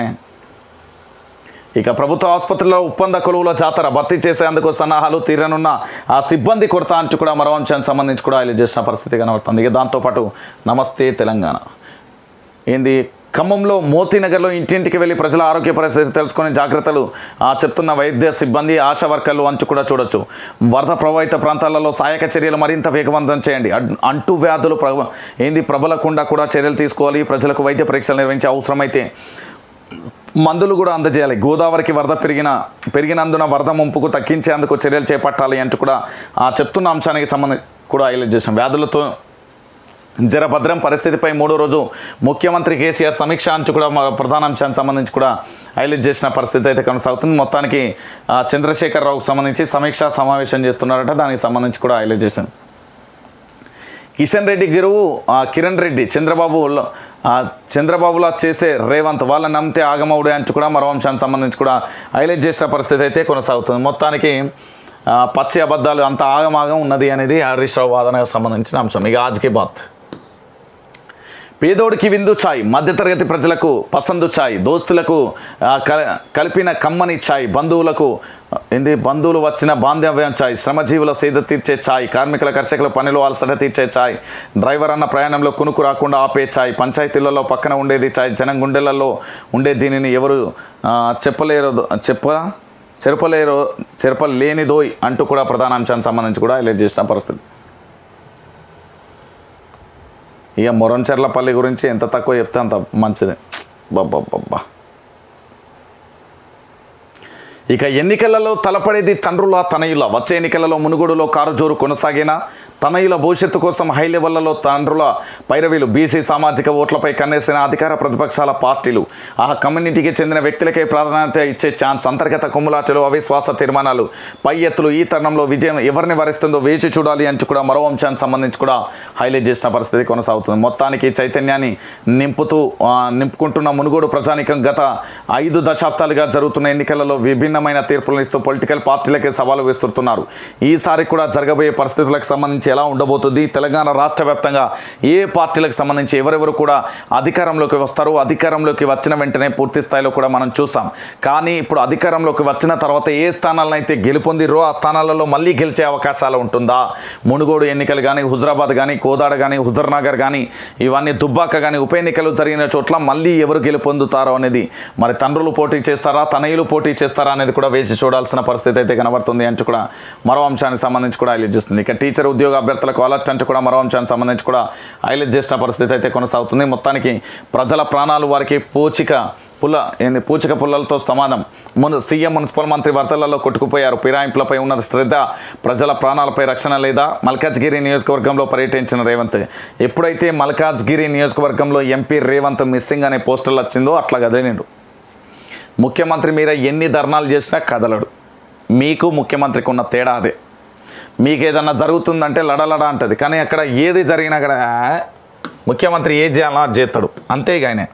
ఇక ప్రభుత్వ ఆసుపత్రిలో ఒప్పంద కొలువుల జాతర భర్తీ చేసేందుకు సన్నాహాలు తీరనున్న ఆ సిబ్బంది కొరత అంటూ కూడా మరో అంశానికి సంబంధించి కూడా హైలైట్ చేసిన పరిస్థితి కనబడుతుంది ఇక దాంతోపాటు నమస్తే తెలంగాణ ఏంది ఖమ్మంలో మోతీనగర్లో ఇంటింటికి వెళ్ళి ప్రజల ఆరోగ్య పరిస్థితి తెలుసుకునే జాగ్రత్తలు ఆ, చెప్తున్న వైద్య సిబ్బంది ఆశా వర్కర్లు అంచు కూడా చూడొచ్చు వరద ప్రభావిత ప్రాంతాలలో సహాయక చర్యలు మరింత వేగవంతం చేయండి అడ్- అంటు వ్యాధులు ప్రభ ఏంది ప్రబలకుండా కూడా చర్యలు తీసుకోవాలి ప్రజలకు వైద్య పరీక్షలు నిర్వహించే అవసరమైతే మందులు కూడా అందజేయాలి గోదావరికి వరద పెరిగిన పెరిగినందున వరద ముంపుకు తగ్గించేందుకు చర్యలు చేపట్టాలి అంటూ కూడా ఆ చెప్తున్న అంశానికి సంబంధించి కూడా హైలైట్ చేశాం వ్యాధులతో జరభద్రం పరిస్థితిపై మూడో రోజు ముఖ్యమంత్రి కేసీఆర్ సమీక్ష అంచు కూడా మా ప్రధాన అంశానికి సంబంధించి కూడా హైలైట్ చేసిన పరిస్థితి అయితే కొనసాగుతుంది మొత్తానికి ఆ, చంద్రశేఖరరావుకు సంబంధించి సమీక్ష సమావేశం చేస్తున్నారట దానికి సంబంధించి కూడా హైలైట్ చేశాను కిషన్ రెడ్డి గురువు ఆ, కిరణ్ రెడ్డి చంద్రబాబు ఆ, చంద్రబాబులా చేసే రేవంత్ వాళ్ళని నమ్మితే ఆగమవుడే అంటూ కూడా మరో అంశానికి సంబంధించి కూడా హైలైట్ చేసిన పరిస్థితి అయితే కొనసాగుతుంది మొత్తానికి ఆ, పచ్చి అబద్ధాలు అంత ఆగమాగం ఉన్నది అనేది హరీష్ రావు వాదనకు సంబంధించిన అంశం ఇక ఆజ్కి బాత్ పేదోడికి విందు ఛాయ్ మధ్యతరగతి ప్రజలకు పసందు ఛాయ్ దోస్తులకు ఆ, క- కలిపిన కమ్మని ఛాయ్ బంధువులకు ఆ, ఏంది బంధువులు వచ్చిన బాంధవ్యం ఛాయ్ శ్రమజీవుల సేద తీర్చే ఛాయ్ కార్మికుల కర్షకుల పనిలో అలసట తీర్చే ఛాయ్ డ్రైవర్ అన్న ప్రయాణంలో కునుకు రాకుండా ఆపే ఛాయ్ పంచాయతీలలో పక్కన ఉండేది ఛాయ్ జనం గుండెలలో ఉండే దీనిని ఎవరు ఆ, చెప్పలేరు చెప్ప చెరపలేరు చెరపలేనిదోయ్ అంటూ కూడా ప్రధాన అంశానికి సంబంధించి కూడా హైలైట్ చేసిన పరిస్థితి ఇక మొరంచెర్లపల్లి గురించి ఎంత తక్కువ చెప్తే అంత మంచిది బాబ్బా ఇక ఎన్నికలలో తలపడేది తండ్రుల తనయుల వచ్చే ఎన్నికలలో మునుగోడులో కారు జోరు కొనసాగినా తనయుల భవిష్యత్తు కోసం హై లెవెల్లలో తండ్రుల పైరవీలు బీసీ సామాజిక ఓట్లపై కన్నేసిన అధికార ప్రతిపక్షాల పార్టీలు ఆ కమ్యూనిటీకి చెందిన వ్యక్తులకే ప్రాధాన్యత ఇచ్చే ఛాన్స్ అంతర్గత కుమ్ములాటలు అవిశ్వాస తీర్మానాలు పై ఎత్తులు ఈ తరుణంలో విజయం ఎవరిని వరిస్తుందో వేచి చూడాలి అని కూడా మరో అంశానికి సంబంధించి కూడా హైలైట్ చేసిన పరిస్థితి కొనసాగుతుంది మొత్తానికి చైతన్యాన్ని నింపుతూ ఆ, నింపుకుంటున్న మునుగోడు ప్రజానికం గత ఐదు దశాబ్దాలుగా జరుగుతున్న ఎన్నికలలో విభిన్నమైన తీర్పులను ఇస్తూ పొలిటికల్ పార్టీలకే సవాలు విస్తున్నారు ఈసారి కూడా జరగబోయే పరిస్థితులకు సంబంధించి ఎలా ఉండబోతుంది తెలంగాణ రాష్ట్ర వ్యాప్తంగా ఏ పార్టీలకు సంబంధించి ఎవరెవరు కూడా అధికారంలోకి వస్తారు అధికారంలోకి వచ్చిన వెంటనే పూర్తి స్థాయిలో కూడా మనం చూసాం కానీ ఇప్పుడు అధికారంలోకి వచ్చిన తర్వాత ఏ స్థానాలను అయితే గెలుపొందిరో ఆ స్థానాలలో మళ్ళీ గెలిచే అవకాశాలు ఉంటుందా మునుగోడు ఎన్నికలు కానీ హుజరాబాద్ కానీ కోదాడ కానీ హుజర్నగర్ కానీ ఇవన్నీ దుబ్బాక కానీ ఉప ఎన్నికలు జరిగిన చోట్ల మళ్ళీ ఎవరు గెలుపొందుతారో అనేది మరి తండ్రులు పోటీ చేస్తారా తనయులు పోటీ చేస్తారా అనేది కూడా వేచి చూడాల్సిన పరిస్థితి అయితే కనబడుతుంది అంటూ కూడా మరో అంశానికి సంబంధించి కూడా హైలైట్ చేస్తుంది ఇక టీచర్ ఉద్యోగ అభ్యర్థులకు అలర్ట్ అంటూ కూడా మరో అంశానికి సంబంధించి కూడా హైలైట్ చేసిన పరిస్థితి అయితే కొనసాగుతుంది మొత్తానికి ప్రజల ప్రాణాలు వారికి పూచిక పుల్ల ఏంది పూచిక పుల్లలతో సమానం మును సీఎం మున్సిపల్ మంత్రి వరదలలో కొట్టుకుపోయారు ఫిరాయింపులపై ఉన్న శ్రద్ధ ప్రజల ప్రాణాలపై రక్షణ లేదా మల్కాజ్గిరి నియోజకవర్గంలో పర్యటించిన రేవంత్ ఎప్పుడైతే మల్కాజ్గిరి నియోజకవర్గంలో ఎంపీ రేవంత్ మిస్సింగ్ అనే పోస్టర్లు వచ్చిందో అట్లా కదిలిండు ముఖ్యమంత్రి మీద ఎన్ని ధర్నాలు చేసినా కదలడు మీకు ముఖ్యమంత్రికి ఉన్న తేడా అదే మీకు ఏదన్నా జరుగుతుందంటే లడలడ అంటది కానీ అక్కడ ఏది జరిగినా అక్కడ "ఆ, ముఖ్యమంత్రి ఏది చేయాలో అది చేస్తాడు అంతే ఇక ఆయనే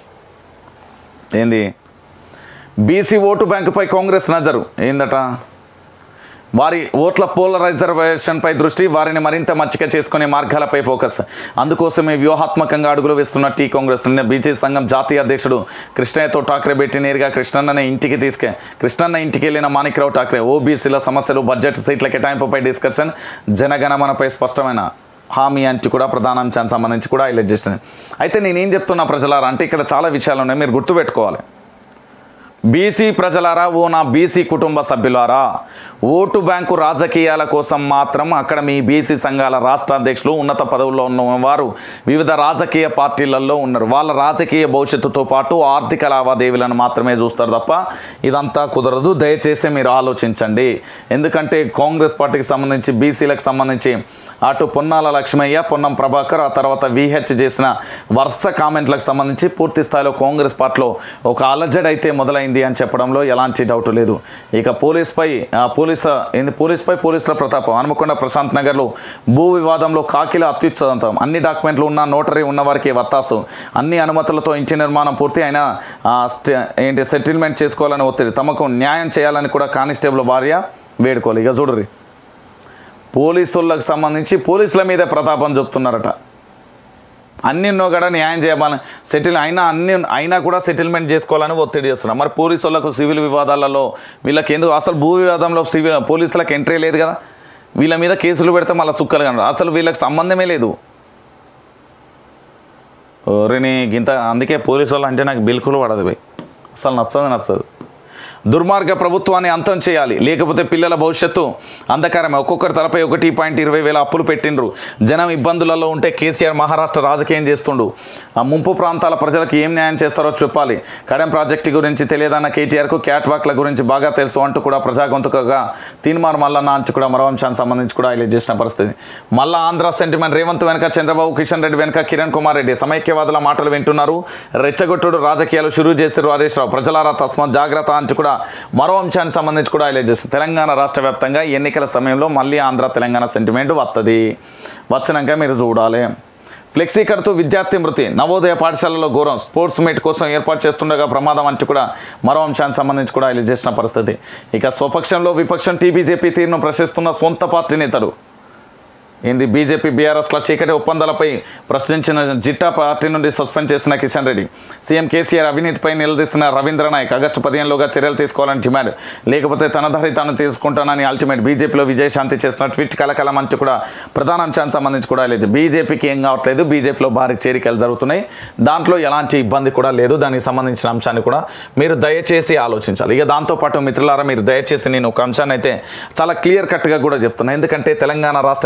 ఏంది బీసీ ఓటు బ్యాంకుపై కాంగ్రెస్ నజరు ఏందట వారి ఓట్ల పోలరైజర్వేషన్పై దృష్టి వారిని మరింత మచ్చిక చేసుకునే మార్గాలపై ఫోకస్ అందుకోసమే వ్యూహాత్మకంగా అడుగులు వేస్తున్న టీ కాంగ్రెస్ నిన్న బీజేపీ సంఘం జాతీయ అధ్యక్షుడు కృష్ణయ్యతో ఠాక్రే భేటీ నేరుగా కృష్ణన్ననే ఇంటికి తీసుకే కృష్ణన్న ఇంటికి వెళ్ళిన మాణిక్రావు ఠాక్రే ఓబీసీల సమస్యలు బడ్జెట్ సీట్ల కేటాయింపుపై డిస్కషన్ జనగణమనపై స్పష్టమైన హామీ అంటూ కూడా ప్రధాన అంశానికి సంబంధించి కూడా హైలైట్ చేసింది అయితే నేనేం చెప్తున్నా ప్రజలారా అంటే ఇక్కడ చాలా విషయాలు ఉన్నాయి మీరు గుర్తుపెట్టుకోవాలి బీసీ ప్రజలారా ఓ నా బీసీ కుటుంబ సభ్యులారా ఓటు బ్యాంకు రాజకీయాల కోసం మాత్రం అక్కడ మీ బీసీ సంఘాల రాష్ట్ర అధ్యక్షులు ఉన్నత పదవుల్లో ఉన్న వారు వివిధ రాజకీయ పార్టీలలో ఉన్నారు వాళ్ళ రాజకీయ భవిష్యత్తుతో పాటు ఆర్థిక లావాదేవీలను మాత్రమే చూస్తారు తప్ప ఇదంతా కుదరదు దయచేసి మీరు ఆలోచించండి ఎందుకంటే కాంగ్రెస్ పార్టీకి సంబంధించి బీసీలకు సంబంధించి అటు పొన్నాల లక్ష్మయ్య పొన్నం ప్రభాకర్ ఆ తర్వాత విహెచ్ చేసిన వరుస కామెంట్లకు సంబంధించి పూర్తి స్థాయిలో కాంగ్రెస్ పార్టీలో ఒక అలజడి అయితే మొదలైంది అని చెప్పడంలో ఎలాంటి డౌట్ లేదు ఇక పోలీస్పై ఆ, పోలీస్ ఏంది పోలీస్పై పోలీసుల ప్రతాపం హనుమకొండ ప్రశాంత్ నగర్లో భూ వివాదంలో కాకిల అత్యుత్సాహం అన్ని డాక్యుమెంట్లు ఉన్న నోటరీ ఉన్న వారికి వత్తాసు అన్ని అనుమతులతో ఇంటి నిర్మాణం పూర్తి అయినా ఆ, స్టే- ఏంటి సెటిల్మెంట్ చేసుకోవాలని ఒత్తిడి తమకు న్యాయం చేయాలని కూడా కానిస్టేబుల్ భార్య వేడుకోవాలి ఇక చూడరి పోలీసులకు సంబంధించి పోలీసుల మీద ప్రతాపం చెప్తున్నారట అన్ని కూడా న్యాయం చేయమని సెటిల్ అయినా అన్ని అయినా కూడా సెటిల్మెంట్ చేసుకోవాలని ఒత్తిడి చేస్తున్నారు మరి పోలీసు వాళ్ళకు సివిల్ వివాదాలలో వీళ్ళకి ఎందుకు అసలు భూ వివాదంలో సివిల్ పోలీసులకు ఎంట్రీ లేదు కదా వీళ్ళ మీద కేసులు పెడితే మళ్ళీ సుక్కలు కనరు అసలు వీళ్ళకి సంబంధమే లేదు ఓరిని గింత అందుకే పోలీసు వాళ్ళు అంటే నాకు బిల్కులు పడదు భయ్ అసలు నచ్చదు నచ్చదు దుర్మార్గ ప్రభుత్వాన్ని అంతం చేయాలి లేకపోతే పిల్లల భవిష్యత్తు అంధకారమే ఒక్కొక్కరి తలపై ఒకటి పాయింట్ ఇరవై వేల అప్పులు పెట్టిండ్రు జనం ఇబ్బందులలో ఉంటే కేసీఆర్ మహారాష్ట్ర రాజకీయం చేస్తుండు ఆ ముంపు ప్రాంతాల ప్రజలకు ఏం న్యాయం చేస్తారో చెప్పాలి కడెం ప్రాజెక్టు గురించి తెలియదన్న కేటీఆర్కు క్యాట్ వాక్ల గురించి బాగా తెలుసు అంటూ కూడా ప్రజా గొంతుకగా తీన్మార్ మల్లన్న అంచు కూడా మరో అంశానికి సంబంధించి కూడా హైలైట్ చేసిన పరిస్థితి మళ్ళా ఆంధ్ర సెంటిమెంట్ రేవంత్ వెనక చంద్రబాబు కిషన్ రెడ్డి వెనక కిరణ్ కుమార్ రెడ్డి సమైక్యవాదుల మాటలు వింటున్నారు రెచ్చగొట్టుడు రాజకీయాలు షురూ చేశారు హరీష్ రావు ప్రజలారా తస్మాత్ జాగ్రత్త అంటూ కూడా మరో అంశానికి సంబంధించి కూడా హైలైట్ చేస్తారు తెలంగాణ రాష్ట్ర వ్యాప్తంగా ఎన్నికల సమయంలో మళ్ళీ ఆంధ్ర తెలంగాణ సెంటిమెంట్ వస్తుంది వచ్చినాక మీరు చూడాలి ఫ్లెక్సీ కడుతూ విద్యార్థి మృతి నవోదయ పాఠశాలలో ఘోరం స్పోర్ట్స్ మీట్ కోసం ఏర్పాటు చేస్తుండగా ప్రమాదం అంటూ కూడా మరో అంశానికి సంబంధించి కూడా హైలైట్ చేసిన పరిస్థితి ఇక స్వపక్షంలో విపక్షం టీబీజేపీ తీరును ప్రశ్నిస్తున్న సొంత పార్టీ నేతలు ఏంది బీజేపీ బీఆర్ఎస్ల చీకటి ఒప్పందాలపై ప్రశ్నించిన జిట్టా పార్టీ నుండి సస్పెండ్ చేసిన కిషన్ రెడ్డి సీఎం కేసీఆర్ అవినీతిపై నిలదీసిన రవీంద్ర నాయక్ ఆగస్టు పదిహేనులోగా చర్యలు తీసుకోవాలని డిమాండ్ లేకపోతే తన దారి తాను తీసుకుంటానని అల్టిమేట్ బీజేపీలో విజయశాంతి చేసిన ట్వీట్ కలకలం అంటూ కూడా ప్రధాన అంశానికి సంబంధించి కూడా లేదు బీజేపీకి ఏం కావట్లేదు బీజేపీలో భారీ చేరికలు జరుగుతున్నాయి దాంట్లో ఎలాంటి ఇబ్బంది కూడా లేదు దానికి సంబంధించిన అంశాన్ని కూడా మీరు దయచేసి ఆలోచించాలి ఇక దాంతోపాటు మిత్రులారా మీరు దయచేసి నేను ఒక అంశాన్ని అయితే చాలా క్లియర్ కట్గా కూడా చెప్తున్నాను ఎందుకంటే తెలంగాణ రాష్ట్ర వ్యాప్తంగా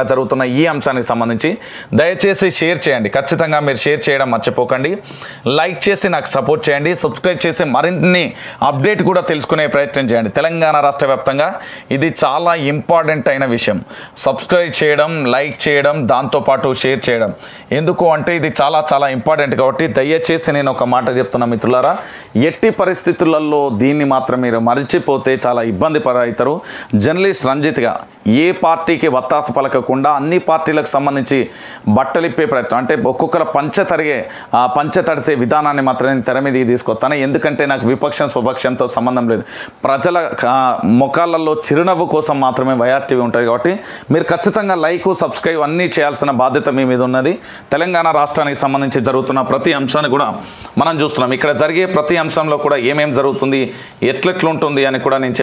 జరుగుతున్న ఈ అంశానికి సంబంధించి దయచేసి షేర్ చేయండి ఖచ్చితంగా మీరు షేర్ చేయడం మర్చిపోకండి లైక్ చేసి నాకు సపోర్ట్ చేయండి సబ్స్క్రైబ్ చేసి మరిన్ని అప్డేట్ కూడా తెలుసుకునే ప్రయత్నం చేయండి తెలంగాణ రాష్ట్ర వ్యాప్తంగా ఇది చాలా ఇంపార్టెంట్ అయిన విషయం సబ్స్క్రైబ్ చేయడం లైక్ చేయడం దాంతోపాటు షేర్ చేయడం ఎందుకు అంటే ఇది చాలా చాలా ఇంపార్టెంట్ కాబట్టి దయచేసి నేను ఒక మాట చెప్తున్నా మిత్రులారా ఎట్టి పరిస్థితులలో దీన్ని మాత్రం మీరు మర్చిపోతే చాలా ఇబ్బంది పడవుతారు జర్నలిస్ట్ రంజిత్గా ఏ పార్టీకి వత్తాస పలకకుండా అన్ని పార్టీలకు సంబంధించి బట్టలిప్పే ప్రయత్నం అంటే ఒక్కొక్కరు పంచ తరిగే ఆ పంచ తడిసే విధానాన్ని మాత్రం నేను తెర మీదకి తీసుకొస్తాను ఎందుకంటే నాకు విపక్షం స్వపక్షంతో సంబంధం లేదు ప్రజల ఆ, ముఖాలలో చిరునవ్వు కోసం మాత్రమే వైఆర్టీవీ ఉంటుంది కాబట్టి మీరు ఖచ్చితంగా లైక్ సబ్స్క్రైబ్ అన్నీ చేయాల్సిన బాధ్యత మీ మీద ఉన్నది తెలంగాణ రాష్ట్రానికి సంబంధించి జరుగుతున్న ప్రతి అంశాన్ని కూడా మనం చూస్తున్నాం ఇక్కడ జరిగే ప్రతి అంశంలో కూడా ఏమేం జరుగుతుంది ఎట్లెట్లుంటుంది అని కూడా నేను